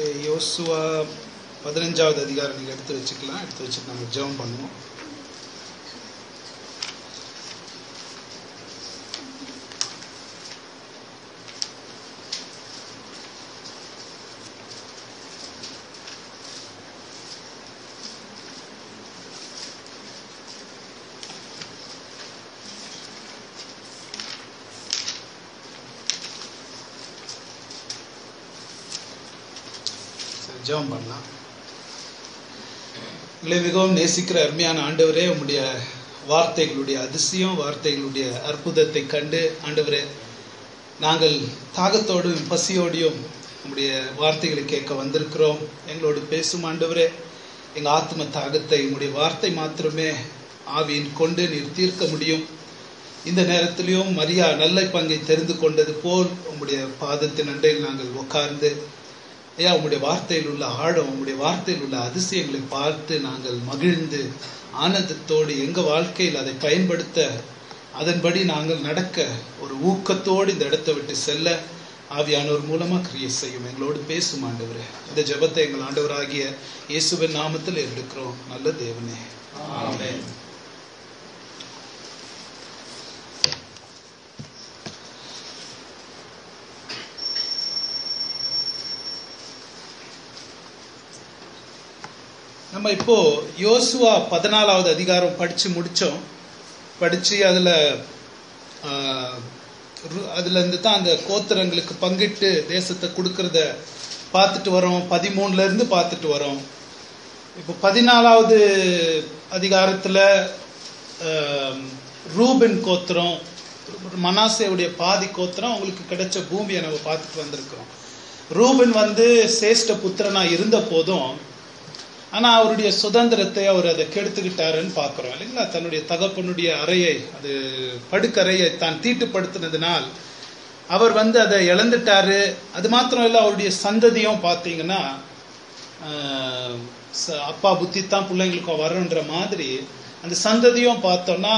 Okay யோசுவா பதினஞ்சாவது அதிகாரம் நீங்கள் எடுத்து வச்சுக்கலாம் எடுத்து வச்சுட்டு நம்ம ஜெபம் பண்ணுவோம் சரி ஜெபம் பண்ணலாம் உங்களை மிகவும் நேசிக்கிற அருமையான ஆண்டவரே உம்முடைய வார்த்தைகளுடைய அதிசயம் வார்த்தைகளுடைய அற்புதத்தை கண்டு ஆண்டவரே நாங்கள் தாகத்தோடும் பசியோடையும் உம்முடைய வார்த்தைகளை கேட்க வந்திருக்கிறோம் எங்களோடு பேசும் ஆண்டவரே எங்க ஆத்ம தாகத்தை உம்முடைய வார்த்தை மாத்திரமே ஆவியின் கொண்டு நீர் தீர்க்க முடியும் இந்த நேரத்திலையும் மரியா நல்ல பங்கை தெரிந்து கொண்டது போல் உம்முடைய பாதத்தின் அண்டையில் நாங்கள் உட்கார்ந்து ஐயா உங்களுடைய வார்த்தையில் உள்ள ஆழம் உங்களுடைய வார்த்தையில் உள்ள அதிசயங்களை பார்த்து நாங்கள் மகிழ்ந்து ஆனந்தத்தோடு எங்க வாழ்க்கையில் அதை பயன்படுத்த அதன்படி நாங்கள் நடக்க ஒரு ஊக்கத்தோடு இந்த இடத்தை விட்டு செல்ல ஆவியானவர் மூலமா கிரியை செய்யும் எங்களோடு பேசும் ஆண்டவரே இந்த ஜெபத்தை எங்கள் ஆண்டவராகிய இயேசுவின் நாமத்தில் எடுக்கிறோம் நல்ல தேவனே ஆமென் நம்ம இப்போ யோசுவா பதினாலாவது அதிகாரம் படிச்சு முடிச்சோம் படிச்சு அதுல ஆஹ், ரு- அதுல இருந்து தான் அந்த கோத்திரங்களுக்கு பங்கிட்டு தேசத்தை கொடுக்கறத பார்த்துட்டு வரோம் பதிமூணுல இருந்து பார்த்துட்டு வரோம் இப்போ பதினாலாவது அதிகாரத்துல ஆஹ், ரூபன் கோத்திரம் மனாசேவுடைய பாதி கோத்திரம் அவங்களுக்கு கிடைச்ச பூமியை நம்ம பார்த்துட்டு வந்திருக்கிறோம் ரூபன் வந்து சேஷ்ட புத்திரனா இருந்த போதும் ஆனா அவருடைய சுதந்திரத்தை அவர் அதை கெடுத்துக்கிட்டாருன்னு பார்க்கிறோம் இல்லைங்களா தன்னுடைய தகப்பனுடைய அறையை அது படுக்கறையை தான் தீட்டுப்படுத்தினதுனால் அவர் வந்து அதை இழந்துட்டாரு அது மாத்திரம் இல்ல அவருடைய சந்ததியும் பார்த்தீங்கன்னா ஆஹ், ச- அப்பா புத்தி தான் பிள்ளைங்களுக்கு வரன்ற மாதிரி அந்த சந்ததியும் பார்த்தோம்னா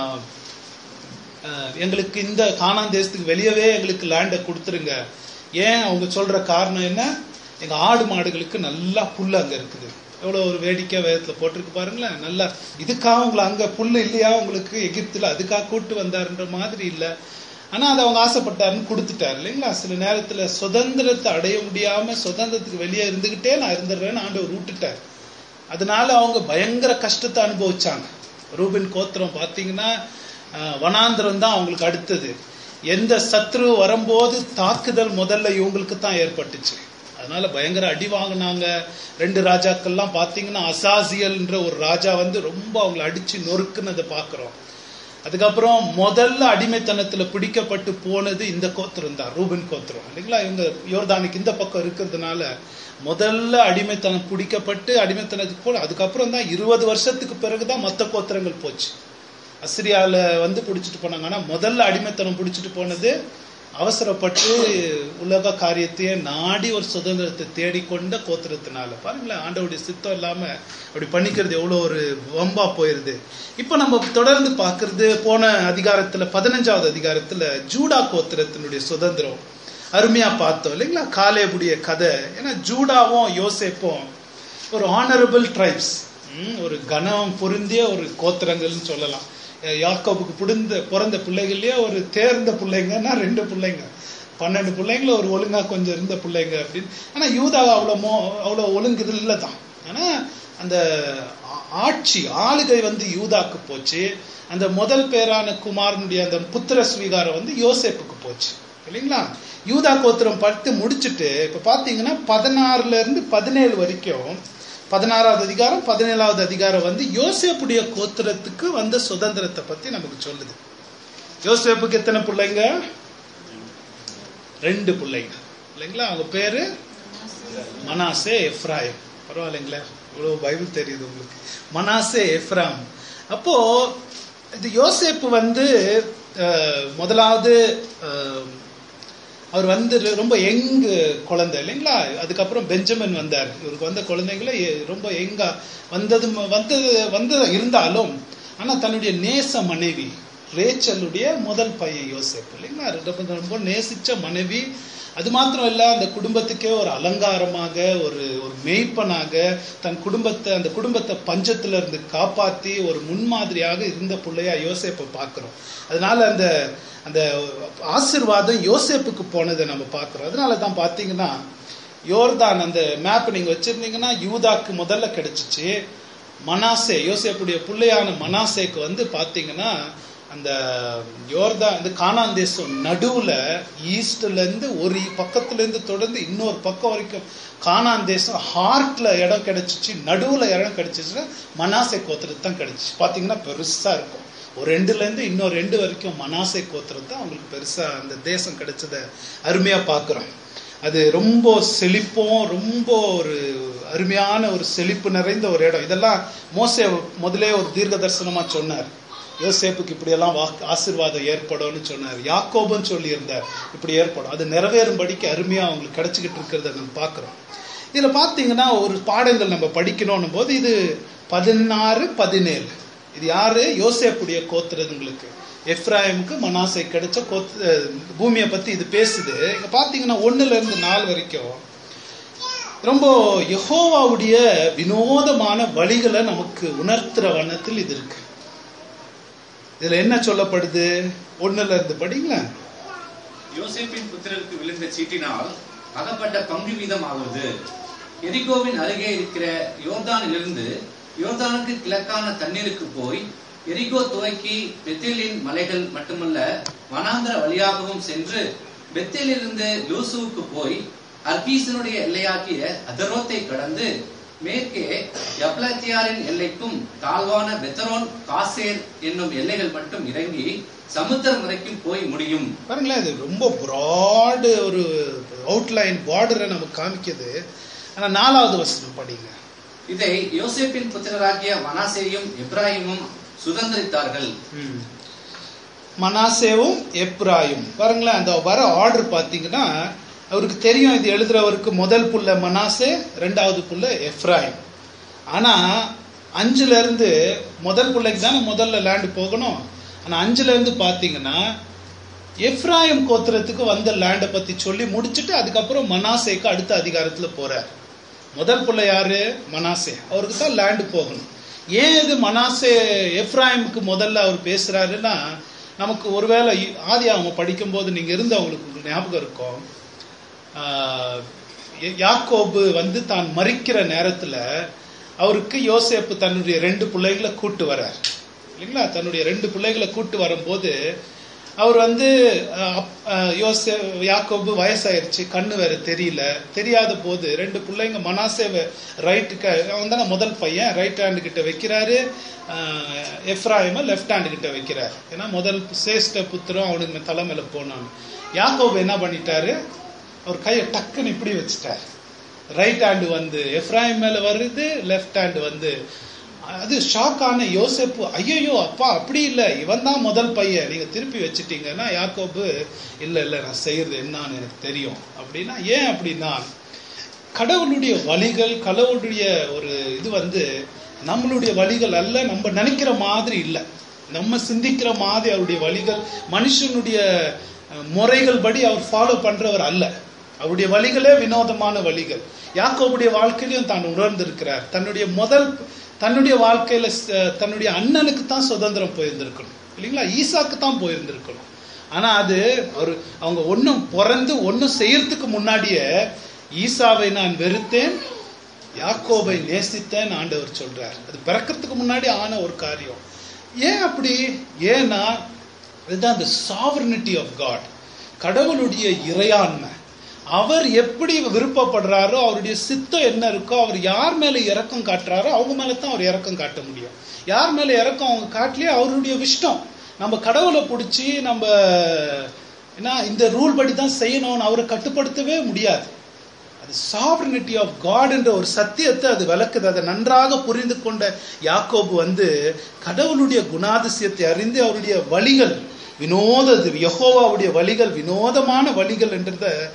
ஆஹ், எங்களுக்கு இந்த கானான் தேசத்துக்கு வெளியவே எங்களுக்கு லேண்டை கொடுத்துருங்க ஏன் அவங்க சொல்ற காரணம் என்ன எங்க ஆடு மாடுகளுக்கு நல்லா புல் அங்க இருக்குது எவ்வளவு ஒரு வேடிக்கை வேதத்துல போட்டிருக்கு பாருங்களேன் நல்லா இதுக்காக உங்களை அங்க புல்லு இல்லையா உங்களுக்கு எகிப்துல அதுக்காக கூட்டு வந்தாருன்ற மாதிரி இல்ல ஆனா அதை அவங்க ஆசைப்பட்டாருன்னு கொடுத்துட்டாரு இல்லைங்களா சில நேரத்துல சுதந்திரத்தை அடைய முடியாம சுதந்திரத்துக்கு வெளியே இருந்துகிட்டே நான் இருந்துடுறேன்னு ஆண்டவர் விட்டுட்டார் அதனால அவங்க பயங்கர கஷ்டத்தை அனுபவிச்சாங்க ரூபின் கோத்திரம் பார்த்தீங்கன்னா அஹ், வனாந்திரம் தான் அவங்களுக்கு அடுத்தது எந்த சத்ரு வரும்போது தாக்குதல் முதல்ல இவங்களுக்கு தான் ஏற்பட்டுச்சு அதனால பயங்கர அடி வாங்கினாங்க ரெண்டு ராஜாக்கள்லாம் பார்த்தீங்கன்னா அசாசியல்ன்ற ஒரு ராஜா வந்து ரொம்ப அவங்களை அடிச்சு நொறுக்குனதை பார்க்குறோம் அதுக்கப்புறம் முதல்ல அடிமைத்தனத்துல பிடிக்கப்பட்டு போனது இந்த கோத்திரம் தான் ரூபன் கோத்திரம் இல்லைங்களா இவங்க யோர்தானுக்கு இந்த பக்கம் இருக்கிறதுனால முதல்ல அடிமைத்தனம் பிடிக்கப்பட்டு அடிமைத்தனத்துக்கு போன அதுக்கப்புறம் தான் இருபது வருஷத்துக்கு பிறகுதான் மற்ற கோத்திரங்கள் போச்சு அசிரியால வந்து பிடிச்சிட்டு போனாங்க ஆனா முதல்ல அடிமைத்தனம் பிடிச்சிட்டு போனது அவசரப்பட்டு உலக காரியத்தையே நாடி ஒரு சுதந்திரத்தை தேடிக்கொண்ட கோத்திரத்தினால பாருங்களேன் ஆண்டவருடைய சித்தம் இல்லாம அப்படி பண்ணிக்கிறது எவ்வளவு ஒரு வம்பா போயிருது இப்ப நம்ம தொடர்ந்து பார்க்கிறது போன அதிகாரத்துல பதினஞ்சாவது அதிகாரத்துல ஜூடா கோத்திரத்தினுடைய சுதந்திரம் அருமையா பார்த்தோம் இல்லைங்களா காலேபுடைய கதை ஏன்னா ஜூடாவும் யோசேப்பும் ஒரு ஆனரபிள் ட்ரைப்ஸ் ஒரு கனம் பொருந்திய ஒரு கோத்திரங்கள்னு சொல்லலாம் அஹ் யாக்கோபுக்கு பிடிந்த பிறந்த பிள்ளைகள்லயே ஒரு தேர்ந்த பிள்ளைங்கன்னா ரெண்டு பிள்ளைங்க பன்னெண்டு பிள்ளைங்கள ஒரு ஒழுங்கா கொஞ்சம் இருந்த பிள்ளைங்க அப்படின்னு ஆனா யூதா அவ்வளோ மோ அவ்வளோ ஒழுங்கு இல்லை தான் ஆனா அந்த ஆ- ஆட்சி ஆளுகை வந்து யூதாக்கு போச்சு அந்த முதல் பேரான குமாரனுடைய அந்த புத்திர ஸ்வீகாரம் வந்து யோசேப்புக்கு போச்சு இல்லைங்களா யூதா கோத்திரம் படுத்து முடிச்சுட்டு இப்ப பாத்தீங்கன்னா பதினாறுல இருந்து பதினேழு வரைக்கும் பதினாறாவது அதிகாரம் பதினேழாவது அதிகாரம் வந்து யோசேப்புடைய கோத்திரத்துக்கு வந்த சுதந்திரத்தை பத்தி நமக்கு சொல்லுது யோசேப்புக்கு எத்தனை பிள்ளைங்க ரெண்டு பிள்ளைங்க இல்லைங்களா அவங்க பேரு மனாசே எஃப்ராயிம் பரவாயில்லைங்களா இவ்வளவு பைபிள் தெரியுது உங்களுக்கு மனாசே எஃப்ராம் அப்போ இது யோசேப்பு வந்து அஹ், முதலாவது அஹ், அவர் வந்து ரொம்ப யங் குழந்தை இல்லைங்களா அதுக்கப்புறம் பெஞ்சமின் வந்தார் இவருக்கு வந்த குழந்தைங்கள எ- ரொம்ப யங்கா வந்தது வந்தது வந்து இருந்தாலும் ஆனா தன்னுடைய நேச மனைவி ரேச்சலுடைய முதல் பையன் யோசேப்பு இல்லைங்களா ரொம்ப ரொம்ப நேசிச்ச மனைவி அது மாத்திரம் இல்ல அந்த குடும்பத்துக்கே ஒரு அலங்காரமாக ஒரு ஒரு மேய்ப்பனாக தன் குடும்பத்தை அந்த குடும்பத்தை பஞ்சத்துல இருந்து காப்பாத்தி ஒரு முன்மாதிரியாக இருந்த பிள்ளையா யோசேப்பை பார்க்கிறோம் அதனால அந்த அந்த ஆசிர்வாதம் யோசேப்புக்கு போனதை நம்ம பார்க்கிறோம் அதனால தான் பார்த்தீங்கன்னா யோர்தான் அந்த மேப் நீங்க வச்சிருந்தீங்கன்னா யூதாக்கு முதல்ல கிடைச்சிச்சு மனாசே யோசேப்புடைய பிள்ளையான மனாசேக்கு வந்து பாத்தீங்கன்னா அந்த யோர்தா இந்த கானான் தேசம் நடுவுல ஈஸ்ட்ல இருந்து ஒரு பக்கத்துல இருந்து தொடர்ந்து இன்னொரு பக்கம் வரைக்கும் கானான் தேசம் ஹார்ட்ல இடம் கிடைச்சிச்சு நடுவுல இடம் கிடைச்சிச்சுன்னா மனாசே கோத்திரத்து தான் கிடைச்சிச்சு பாத்தீங்கன்னா பெருசா இருக்கும் ஒரு ரெண்டுல இருந்து இன்னொரு ரெண்டு வரைக்கும் மனாசே கோத்திரம் தான் அவங்களுக்கு பெருசா அந்த தேசம் கிடைச்சத அருமையா பாக்குறோம் அது ரொம்ப செழிப்பும் ரொம்ப ஒரு அருமையான ஒரு செழிப்பு நிறைந்த ஒரு இடம் இதெல்லாம் மோசே முதலே ஒரு தீர்க்க தரிசனமா சொன்னார் யோசேப்புக்கு இப்படியெல்லாம் வாக்கு ஆசீர்வாதம் ஏற்படும்னு சொன்னார் யாக்கோபுன்னு சொல்லியிருந்தார் இப்படி ஏற்படும் அது நிறைவேறும்படிக்கு அருமையா அவங்களுக்கு கிடைச்சிக்கிட்டு இருக்கிறத நம்ம பார்க்கிறோம் இதுல பாத்தீங்கன்னா ஒரு பாடங்கள் நம்ம படிக்கணும் போது இது பதினாறு பதினேழு இது யாரு யோசேப்புடைய கோத்துறதுங்களுக்கு எஃப்ராயிமுக்கு மனாசை கிடைச்ச கோத்து பூமியை பத்தி இது பேசுது இங்க பாத்தீங்கன்னா ஒண்ணுல இருந்து நாலு வரைக்கும் ரொம்ப யெகோவாவுடைய வினோதமான வழிகளை நமக்கு உணர்த்துற வண்ணத்தில் இது இருக்கு இதுல என்ன சொல்லப்படுது ஒண்ணுல இருந்து படிங்களேன் யோசேப்பின் புத்திரருக்கு விழுந்த சீட்டினால் அகப்பட்ட பங்கு வீதம் ஆகுது எரிகோவின் அருகே இருக்கிற யோர்தானிலிருந்து யோர்தானுக்கு கிழக்கான தண்ணீருக்கு போய் எரிகோ துவக்கி பெத்தேலின் மலைகள் மட்டுமல்ல வனாந்தர வழியாகவும் சென்று பெத்தேலிருந்து லூசுவுக்கு போய் அர்கீசனுடைய எல்லையாகிய அதரோத்தை கடந்து மேற்கே யப்லத்தியாரின் எல்லைக்கும் தாழ்வான பெத்தரோன் காசேர் என்னும் எல்லைகள் மட்டும் இறங்கி சமுத்திரம் வரைக்கும் போய் முடியும் பாருங்களேன் இது ரொம்ப ப்ராடு ஒரு அவுட்லைன் பார்டரை நமக்கு காமிக்குது ஆனா நாலாவது வசனம் படிங்க இதை யோசேப்பின் புத்திரராகிய மனாசேயும் எப்ராஹிமும் சுதந்திரித்தார்கள் ம். மனாசேவும் எப்ராயும் பாருங்களேன் அந்த வர ஆர்டர் பார்த்தீங்கன்னா அவருக்கு தெரியும் இது எழுதுறவருக்கு முதல் புள்ள மனாசே ரெண்டாவது புள்ள எப்ராயிம் ஆனா அஞ்சுல இருந்து முதல் பிள்ளைக்கு தானே முதல்ல லேண்ட் போகணும் ஆனா அஞ்சுல இருந்து பாத்தீங்கன்னா எப்ராயிம் கோத்திரத்துக்கு வந்த லேண்டை பத்தி சொல்லி முடிச்சுட்டு அதுக்கப்புறம் மனாசேக்கு அடுத்த அதிகாரத்துல போறார் முதல் பிள்ளை யாரு மனாசே அவருக்கு தான் லேண்ட் போகணும் ஏன் இது மனாசே எப்ராயிமுக்கு முதல்ல அவர் பேசுறாருன்னா நமக்கு ஒருவேளை ஆதி அவங்க படிக்கும்போது நீங்க இருந்தவங்களுக்கு உங்களுக்கு ஞாபகம் இருக்கும் ஆஹ் யா- யாக்கோபு வந்து தான் மறிக்கிற நேரத்துல அவருக்கு யோசேப்பு தன்னுடைய ரெண்டு பிள்ளைகளை கூட்டு வரார் இல்லைங்களா தன்னுடைய ரெண்டு பிள்ளைகளை கூட்டு வரும்போது அவர் வந்து அஹ், அப்- அஹ், யோசே யாக்கோபு வயசாயிருச்சு கண்ணு வேற தெரியல தெரியாத போது ரெண்டு பிள்ளைங்க மனாசேவை ரைட்டுக்கு அவன் தானே முதல் பையன் ரைட் ஹேண்டு கிட்ட வைக்கிறாரு அஹ், எஃப்ராயிமை லெஃப்ட் ஹேண்டு கிட்ட வைக்கிறார் ஏன்னா முதல் சேஷ்ட புத்திரம் அவனுக்கு தலை மேல போனான் யாக்கோபு என்ன பண்ணிட்டாரு அவர் கையை டக்குன்னு இப்படி வச்சுட்டார் ரைட் ஹேண்டு வந்து எஃப்ராயிம் மேல வருது லெஃப்ட் ஹேண்டு வந்து அது ஷாக் ஆன யோசேப்பு ஐயோ அப்பா அப்படி இல்ல இவன் தான் முதல் பையன் நீங்க திருப்பி வச்சிட்டீங்கன்னா யாக்கோபு இல்ல இல்ல நான் செய்யறது என்னன்னு எனக்கு தெரியும் அப்படின்னா ஏன் அப்படின்னா கடவுளுடைய வழிகள் கடவுளுடைய ஒரு இது வந்து நம்மளுடைய வழிகள் அல்ல நம்ம நினைக்கிற மாதிரி இல்ல நம்ம சிந்திக்கிற மாதிரி அவருடைய வழிகள் மனுஷனுடைய அஹ், முறைகள் படி அவர் ஃபாலோ பண்றவர் அல்ல அவருடைய வழிகளே வினோதமான வழிகள் யாக்கோபுடைய வாழ்க்கையிலும் தான் உணர்ந்திருக்கிறார் தன்னுடைய முதல் தன்னுடைய வாழ்க்கையில ச- தன்னுடைய அண்ணனுக்கு தான் சுதந்திரம் போயிருந்திருக்கணும் இல்லைங்களா ஈசாக்கு தான் போயிருந்திருக்கணும் ஆனா அது அவர் அவங்க ஒன்னும் பிறந்து ஒன்னும் செய்யறதுக்கு முன்னாடியே ஈசாவை நான் வெறுத்தேன் யாக்கோபை நேசித்தேன் ஆண்டவர் சொல்றார் அது பிறக்கிறதுக்கு முன்னாடி ஆன ஒரு காரியம் ஏன் அப்படி ஏன்னா இதுதான் the sovereignty of God கடவுளுடைய இறையாண்மை அவர் எப்படி விருப்பப்படுறாரோ அவருடைய சித்தம் என்ன இருக்கோ அவர் யார் மேல இரக்கம் காட்டுறாரோ அவங்க மேல தான் அவர் இரக்கம் காட்ட முடியும் யார் மேல இரக்கம் அவங்க காட்டலையோ அவருடைய இஷ்டம் நம்ம கடவுளை பிடிச்சி நம்ம என்ன இந்த ரூல் படி தான் செய்யணும்னு அவரை கட்டுப்படுத்தவே முடியாது அது சாவர்னிட்டி ஆஃப் காட் என்ற ஒரு சத்தியத்தை அது விளக்குது அதை நன்றாக புரிந்து கொண்ட யாக்கோபு வந்து கடவுளுடைய குணாதிசயத்தை அறிந்து அவருடைய வழிகள் வினோத யெகோவாவுடைய வழிகள் வினோதமான வழிகள் என்றத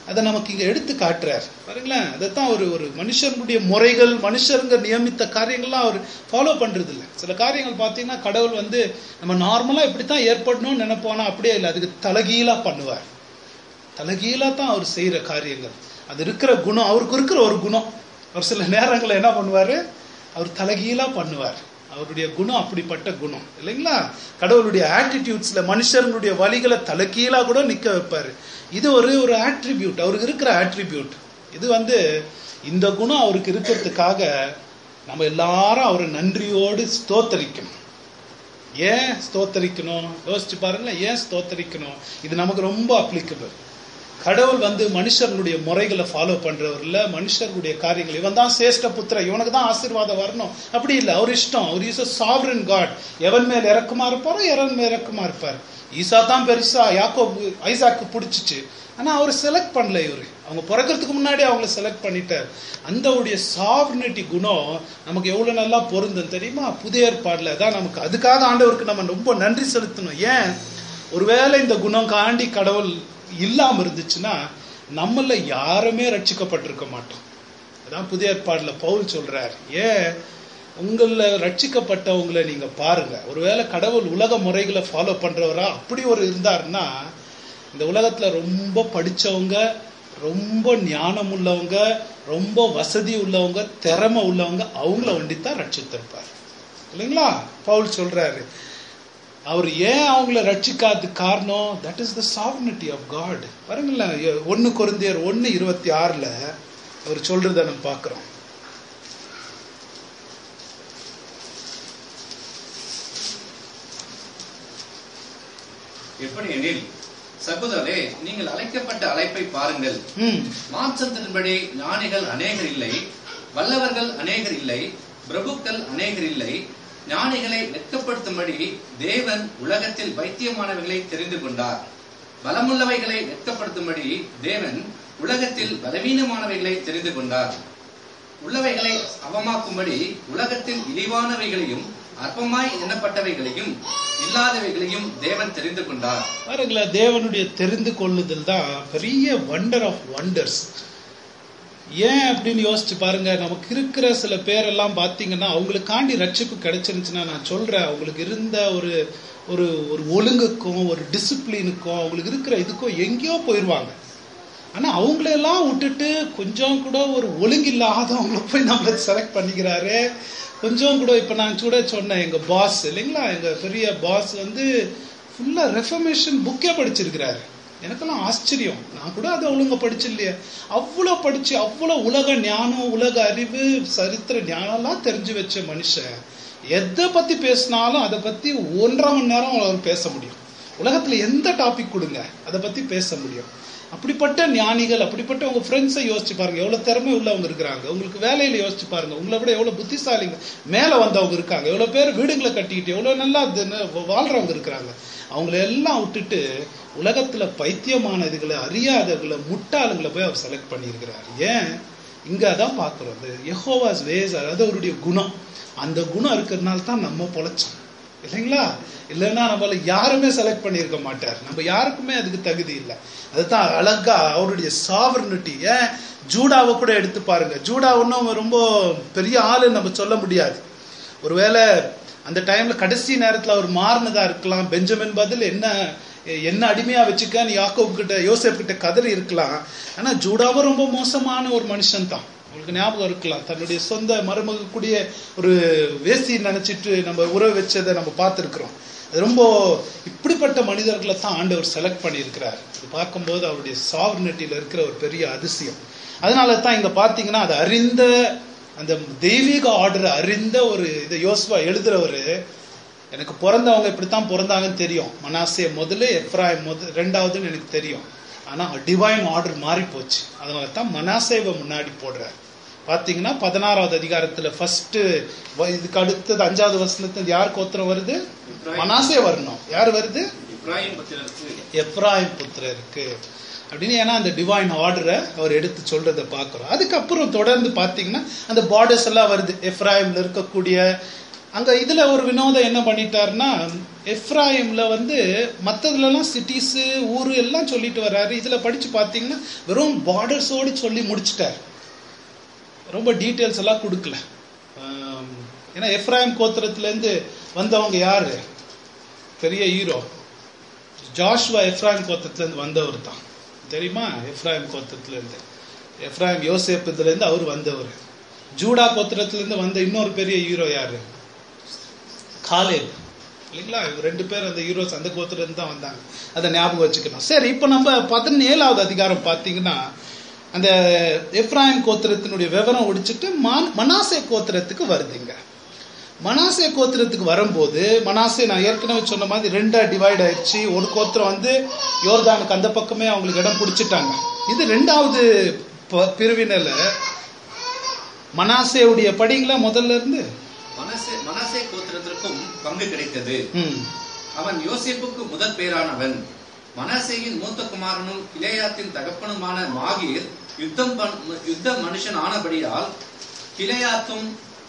அதை நமக்கு இங்க எடுத்து காட்டுறார் பாருங்களேன் அதைத்தான் ஒரு ஒரு மனுஷனுடைய முறைகள் மனுஷருங்க நியமித்த காரியங்கள்லாம் அவர் ஃபாலோ பண்றது இல்லை சில காரியங்கள் பார்த்தீங்கன்னா கடவுள் வந்து நம்ம நார்மலா இப்படித்தான் ஏற்படணும்னு நினைப்போனா அப்படியே இல்லை அதுக்கு தலகீழா பண்ணுவார் தலகீழா தான் அவர் செய்யற காரியங்கள் அது இருக்கிற குணம் அவருக்கு இருக்கிற ஒரு குணம் அவர் சில நேரங்களில் என்ன பண்ணுவாரு அவர் தலகீழா பண்ணுவார் அவருடைய குணம் அப்படிப்பட்ட குணம் இல்லைங்களா கடவுளுடைய ஆட்டிடியூட்ஸ்ல மனுஷர்களுடைய வழிகளை தலைக்கீழா கூட நிக்க வைப்பாரு இது ஒரு ஒரு ஆட்ரிபியூட் அவருக்கு இருக்கிற ஆட்ரிபியூட் இது வந்து இந்த குணம் அவருக்கு இருக்கிறதுக்காக நம்ம எல்லாரும் அவரை நன்றியோடு ஸ்தோத்தரிக்கணும் ஏன் ஸ்தோத்தரிக்கணும் யோசிச்சு பாருங்களேன் ஏன் ஸ்தோத்தரிக்கணும் இது நமக்கு ரொம்ப அப்ளிகபிள் கடவுள் வந்து மனுஷர்களுடைய முறைகளை ஃபாலோ பண்றவர் இல்ல மனுஷர்களுடைய காரியங்கள் இவன் தான் சேஷ்ட புத்திர இவனுக்கு தான் ஆசீர்வாதம் வரணும் அப்படி இல்லை அவர் இஷ்டம் அவர் இஸ் சாவரன் காட் எவன் மேல் இறக்கமா இருப்பாரோ எவன் மேல் இறக்கமா இருப்பார் ஈசா தான் பெருசா யாக்கோபு ஐசாக்கு பிடிச்சிச்சு ஆனா அவர் செலக்ட் பண்ணல இவரு அவங்க பிறக்கிறதுக்கு முன்னாடி அவங்கள செலக்ட் பண்ணிட்டார் அந்த உடைய சாவர்னிட்டி குணம் நமக்கு எவ்வளவு நல்லா பொருந்தும் தெரியுமா புதிய ஏற்பாடுல தான் நமக்கு அதுக்காக ஆண்டவருக்கு நம்ம ரொம்ப நன்றி செலுத்தணும் ஏன் ஒருவேளை இந்த குணம் காண்டி கடவுள் இல்லாம இருந்துச்சுன்னா நம்மள யாருமே ரட்சிக்கப்பட்டிருக்க மாட்டோம் அதான் புதிய ஏற்பாடுல பவுல் சொல்றார் ஏன் உங்கள ரட்சிக்கப்பட்டவங்களை நீங்க பாருங்க ஒருவேளை கடவுள் உலக முறைகளை ஃபாலோ பண்றவரா அப்படி ஒரு இருந்தாருன்னா இந்த உலகத்துல ரொம்ப படிச்சவங்க ரொம்ப ஞானம் உள்ளவங்க ரொம்ப வசதி உள்ளவங்க திறமை உள்ளவங்க அவங்கள வண்டித்தான் ரட்சித்திருப்பார் இல்லைங்களா பவுல் சொல்றாரு அவர் ஏன் அவங்கள ரட்சிக்காத காரணம் that is the sovereignty of God பாருங்களேன் ஒன்னு குருந்தியர் ஒன்னு இருபத்தி ஆறுல அவர் சொல்றத நம்ம பார்க்கிறோம் எப்படி எனில் சகோதரரே நீங்கள் அழைக்கப்பட்ட அழைப்பை பாருங்கள் ம் மாம்சத்தின்படி ஞானிகள் அநேகர் இல்லை வல்லவர்கள் அநேகர் இல்லை பிரபுக்கள் அநேகர் இல்லை ஞானிகளை வெட்கப்படுத்தும்படி தேவன் உலகத்தில் வைத்தியமானவைகளை தெரிந்து கொண்டார் பலமுள்ளவைகளை வெட்கப்படுத்தும்படி தேவன் உலகத்தில் பலவீனமானவைகளை தெரிந்து கொண்டார் உள்ளவைகளை அவமாக்கும்படி உலகத்தில் இழிவானவைகளையும் அற்பமாய் எண்ணப்பட்டவைகளையும் இல்லாதவைகளையும் தேவன் தெரிந்து கொண்டார் பாருங்களேன் தேவனுடைய தெரிந்து கொள்ளுதல் தான் பெரிய வண்டர் ஆஃப் வண்டர்ஸ் ஏன் அப்படின்னு யோசிச்சு பாருங்க நமக்கு இருக்கிற சில பேரெல்லாம் பார்த்தீங்கன்னா அவங்களுக்காண்டி ரட்சிப்பு கிடைச்சிருந்துச்சுன்னா நான் சொல்றேன் அவங்களுக்கு இருந்த ஒரு ஒரு ஒரு ஒழுங்குக்கும் ஒரு டிசிப்ளினுக்கும் அவங்களுக்கு இருக்கிற இதுக்கும் எங்கேயோ போயிடுவாங்க ஆனா அவங்களெல்லாம் விட்டுட்டு கொஞ்சம் கூட ஒரு ஒழுங்கு இல்லாதவங்கள போய் நம்மள செலக்ட் பண்ணிக்கிறாரு கொஞ்சம் கூட இப்ப நான் கூட சொன்னேன் எங்க பாஸ் இல்லைங்களா எங்க பெரிய பாஸ் வந்து ஃபுல்லா ரெஃபர்மேஷன் புக்கே படிச்சிருக்கிறாரு எனக்கெல்லாம் ஆச்சரியம் நான் கூட அதை ஒழுங்கா படிச்சில்லையே அவ்வளோ படிச்சு அவ்வளோ உலக ஞானம் உலக அறிவு சரித்திர ஞானம்லாம் தெரிஞ்சு வச்ச மனுஷன் எதை பத்தி பேசினாலும் அதை பத்தி ஒன்றரை மணி நேரம் அவர் பேச முடியும் உலகத்துல எந்த டாபிக் கொடுங்க அதை பத்தி பேச முடியும் அப்படிப்பட்ட ஞானிகள் அப்படிப்பட்ட உங்க ஃப்ரெண்ட்ஸை யோசிச்சு பாருங்க எவ்வளவு திறமை உள்ளவங்க இருக்கிறாங்க உங்களுக்கு வேலையில யோசிச்சு பாருங்க உங்களை விட எவ்வளவு புத்திசாலிங்க மேல வந்தவங்க இருக்காங்க எவ்வளவு பேர் வீடுகளை கட்டிக்கிட்டு எவ்வளவு நல்லா தின- வாழ்றவங்க இருக்கிறாங்க அவங்கள எல்லாம் விட்டுட்டு உலகத்துல பைத்தியமானதுகளை அறியாதவங்களை முட்டாளுங்களை போய் அவர் செலக்ட் பண்ணியிருக்கிறார் ஏன் இங்க அதான் பாக்குறோம் அந்த யெகோவாஸ் வேஸ் அதாவது அவருடைய குணம் அந்த குணம் இருக்கிறதுனால தான் நம்ம பொழைச்சோம் இல்லைங்களா இல்லைன்னா நம்மள யாருமே செலக்ட் பண்ணியிருக்க மாட்டார் நம்ம யாருக்குமே அதுக்கு தகுதி இல்லை அதுதான் அழகா அவருடைய சாவர்னிட்டி ஏன் ஜூடாவை கூட எடுத்து பாருங்க ஜூடா ஒன்றும் ரொம்ப பெரிய ஆளு நம்ம சொல்ல முடியாது ஒருவேளை அந்த டைம்ல கடைசி நேரத்துல அவர் மாறினதா இருக்கலாம் பெஞ்சமின் பதில் என்ன என்ன அடிமையா வச்சுக்க நீ யாக்கோப் கிட்ட யோசேப் கிட்ட கதறி இருக்கலாம் ஆனா ஜூடாவும் ரொம்ப மோசமான ஒரு மனுஷன் தான் உங்களுக்கு ஞாபகம் இருக்கலாம் தன்னுடைய சொந்த மருமக கூடிய ஒரு வேசி நினைச்சிட்டு நம்ம உறவு வச்சதை நம்ம பார்த்திருக்கிறோம் அது ரொம்ப இப்படிப்பட்ட மனிதர்களை தான் ஆண்டவர் செலக்ட் பண்ணியிருக்கிறார் இது பார்க்கும்போது அவருடைய சாவர்னிட்டியில இருக்கிற ஒரு பெரிய அதிசயம் அதனால தான் இங்க பாத்தீங்கன்னா அது அறிந்த அந்த தெய்வீக ஆர்டர் அறிந்த ஒரு இதை யோசுவா எழுதுறவரு எனக்கு பிறந்தவங்க இப்படித்தான் பிறந்தாங்கன்னு தெரியும் மனாசே முதல்ல எப்ராயிம் முதல் ரெண்டாவதுன்னு எனக்கு தெரியும் ஆனா டிவைன் ஆர்டர் மாறி போச்சு அதனால தான் மனாசேவை முன்னாடி போடுறார் பாத்தீங்கன்னா பதினாறாவது அதிகாரத்துல ஃபர்ஸ்ட் இதுக்கு அடுத்தது அஞ்சாவது வசனத்துல யார் கோத்திரம் வருது மனாசே வரணும் யார் வருது இப்ராஹிம் புத்திரருக்கு எப்ராயிம் புத்திரருக்கு அப்படின்னு ஏன்னா அந்த டிவைன் ஆர்டரை அவர் எடுத்து சொல்றதை பார்க்கிறோம் அதுக்கப்புறம் தொடர்ந்து பார்த்தீங்கன்னா அந்த பார்டர்ஸ் எல்லாம் வருது எப்ராயிம்ல இருக்கக்கூடிய அங்க இதுல ஒரு வினோதம் என்ன பண்ணிட்டாருன்னா எஃப்ராயிம்ல வந்து மற்றதுலலாம் சிட்டிஸு ஊர் எல்லாம் சொல்லிட்டு வர்றாரு இதில் படித்து பார்த்தீங்கன்னா வெறும் பார்டர்ஸோடு சொல்லி முடிச்சிட்டார் ரொம்ப டீட்டெயில்ஸ் எல்லாம் கொடுக்கல ஆம், ஏன்னா எஃப்ராயிம் கோத்திரத்துலேருந்து வந்தவங்க யாரு பெரிய ஹீரோ ஜாஷுவா எஃப்ராயிம் கோத்திரத்துலேருந்து வந்தவர் தான் தெரியுமா எஃப்ராயிம் கோத்திரத்துலேருந்து எஃப்ராயிம் யோசேப் இதுலேருந்து அவர் வந்தவர் ஜூடா கோத்திரத்துலேருந்து வந்த இன்னொரு பெரிய ஹீரோ யாரு காலேப் இல்லைங்களா இவங்க ரெண்டு பேர் அந்த ஹீரோஸ் அந்த கோத்திரம் தான் வந்தாங்க அதை ஞாபகம் வச்சுக்கணும் சரி இப்போ நம்ம பதினேழாவது அதிகாரம் பார்த்தீங்கன்னா அந்த எப்ராயிம் கோத்திரத்தினுடைய விவரம் ஒடிச்சிட்டு மான்- மனாசே கோத்திரத்துக்கு வருதுங்க மனாசே கோத்திரத்துக்கு வரும்போது மனாசே நான் ஏற்கனவே சொன்ன மாதிரி ரெண்டா டிவைட் ஆயிடுச்சு ஒரு கோத்திரம் வந்து யோர்தானுக்கு அந்த பக்கமே அவங்களுக்கு இடம் பிடிச்சிட்டாங்க இது ரெண்டாவது ப- பிரிவினையில மனாசேவுடைய படிங்களா முதல்ல இருந்து மனசே மனசே கோத்திரத்திற்கும் பங்கு கிடைத்தது ம் அவன் யோசேப்புக்கு முதல் பேரானவன் மனசேயின் மூத்த குமாரனும் கிளையாத்தின் தகப்பனுமான மாகீர் யுத்தம் பண்- யுத்த மனுஷன் ஆனபடியால் கிளையாத்தும்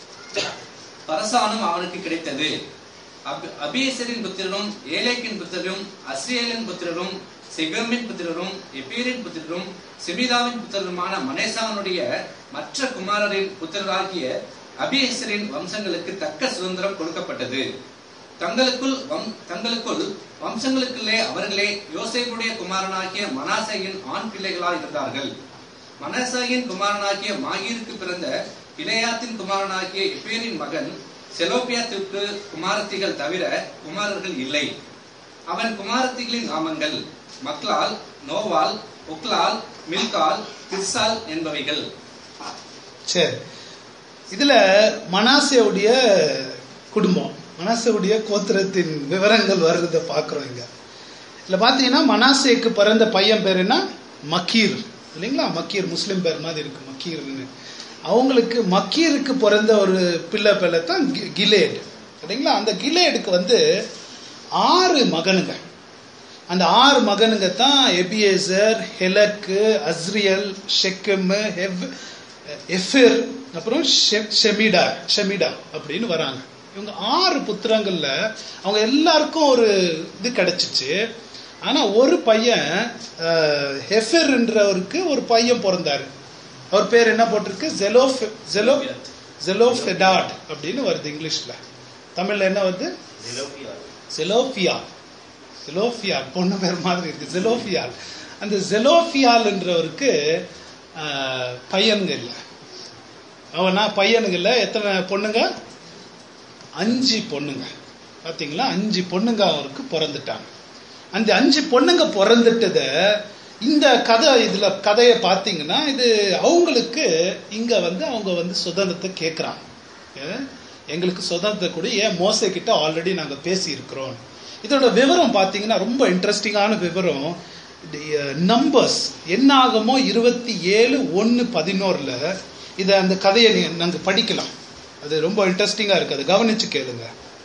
பரசானும் அவனுக்கு கிடைத்தது அபி- அபியேசரின் புத்திரரும் ஏலேக்கின் புத்திரரும் அஸ்ரியலின் புத்திரரும் செகமின் புத்திரரும் எப்பீரின் புத்திரரும் செமிதாவின் புத்திரருமான மனேசாவனுடைய மற்ற குமாரரின் புத்திரராகிய அபியேசரின் வம்சங்களுக்கு தக்க சுதந்திரம் கொடுக்கப்பட்டது தங்களுக்குள் வம்- தங்களுக்குள் வம்சங்களுக்குள்ளே அவர்களே யோசேப்புடைய குமாரனாகிய மனாசையின் ஆண் பிள்ளைகளாய் இருந்தார்கள் மனசாயின் குமாரனாகிய மாகீருக்கு பிறந்த இளையாத்தின் குமாரனாகிய எப்பேரின் மகன் செலோபியாத்திற்கு குமாரத்திகள் தவிர குமாரர்கள் இல்லை அவன் குமாரத்திகளின் நாமங்கள் மக்லால் நோவால் ஒக்லால் மில்கால் திர்சால் என்பவைகள் சரி இதுல மனாசேவுடைய குடும்பம் மனாசேவுடைய கோத்திரத்தின் விவரங்கள் வர்றதை பார்க்குறோம் இங்க இதுல பார்த்தீங்கன்னா மனாசேக்கு பிறந்த பையன் பேர் என்ன மக்கீர் இல்லைங்களா மக்கீர் முஸ்லிம் பேர் மாதிரி இருக்கு மக்கீர்னு அவங்களுக்கு மக்கீருக்கு பிறந்த ஒரு பிள்ளை பிள்ளை தான் கி- கிலேட் இல்லைங்களா அந்த கிலேடுக்கு வந்து ஆறு மகனுங்க அந்த ஆறு மகனுங்க தான் எபியேசர் ஹெலக்கு அஸ்ரியல் ஷெக்கம் ஹெவ் எஃபிர் அப்புறம் ஷெ- ஷெமிடா ஷெமிடா அப்படின்னு வராங்க இவங்க ஆறு புத்திரங்கள்ல அவங்க எல்லாருக்கும் ஒரு இது கிடைச்சிச்சு ஆனா ஒரு பையன் அஹ், ஹெஃபெர்ன்றவருக்கு ஒரு பையன் பிறந்தாரு அவர் பேர் என்ன போட்டிருக்கு ஜெலோஃப் ஜெலோ ஜெலோஃபெடாட் அப்படின்னு வருது இங்கிலீஷ்ல தமிழ்ல என்ன வருது ஜெலோஃபியா ஜெலோஃபியால் பொண்ணு பேர் மாதிரி இருக்கு ஜெலோஃபியால் அந்த ஜெலோஃபியால்ன்றவருக்கு ஆஹ், பையனுங்க இல்லை அவனா பையனுங்க இல்லை எத்தனை பொண்ணுங்க அஞ்சு பொண்ணுங்க பாத்தீங்களா அஞ்சு பொண்ணுங்க அவருக்கு பிறந்துட்டாங்க அந்த அஞ்சு பொண்ணுங்க பிறந்துட்டத இந்த கதை இதுல கதையை பார்த்தீங்கன்னா இது அவங்களுக்கு இங்க வந்து அவங்க வந்து சுதந்திரத்தை கேட்குறாங்க எங்களுக்கு சுதந்திரத்தை கூட ஏன் மோசை கிட்ட ஆல்ரெடி நாங்க பேசி இருக்கிறோம் இதோட விவரம் பார்த்தீங்கன்னா ரொம்ப இன்ட்ரெஸ்டிங்கான விவரம் நம்பர்ஸ் என்ன ஆகுமோ இருபத்தி ஏழு ஒன்று பதினோரில் இதை அந்த கதையை நீ- நாங்க படிக்கலாம் அது ரொம்ப இன்ட்ரெஸ்டிங்கா இருக்கு அதை கவனிச்சு கேளுங்க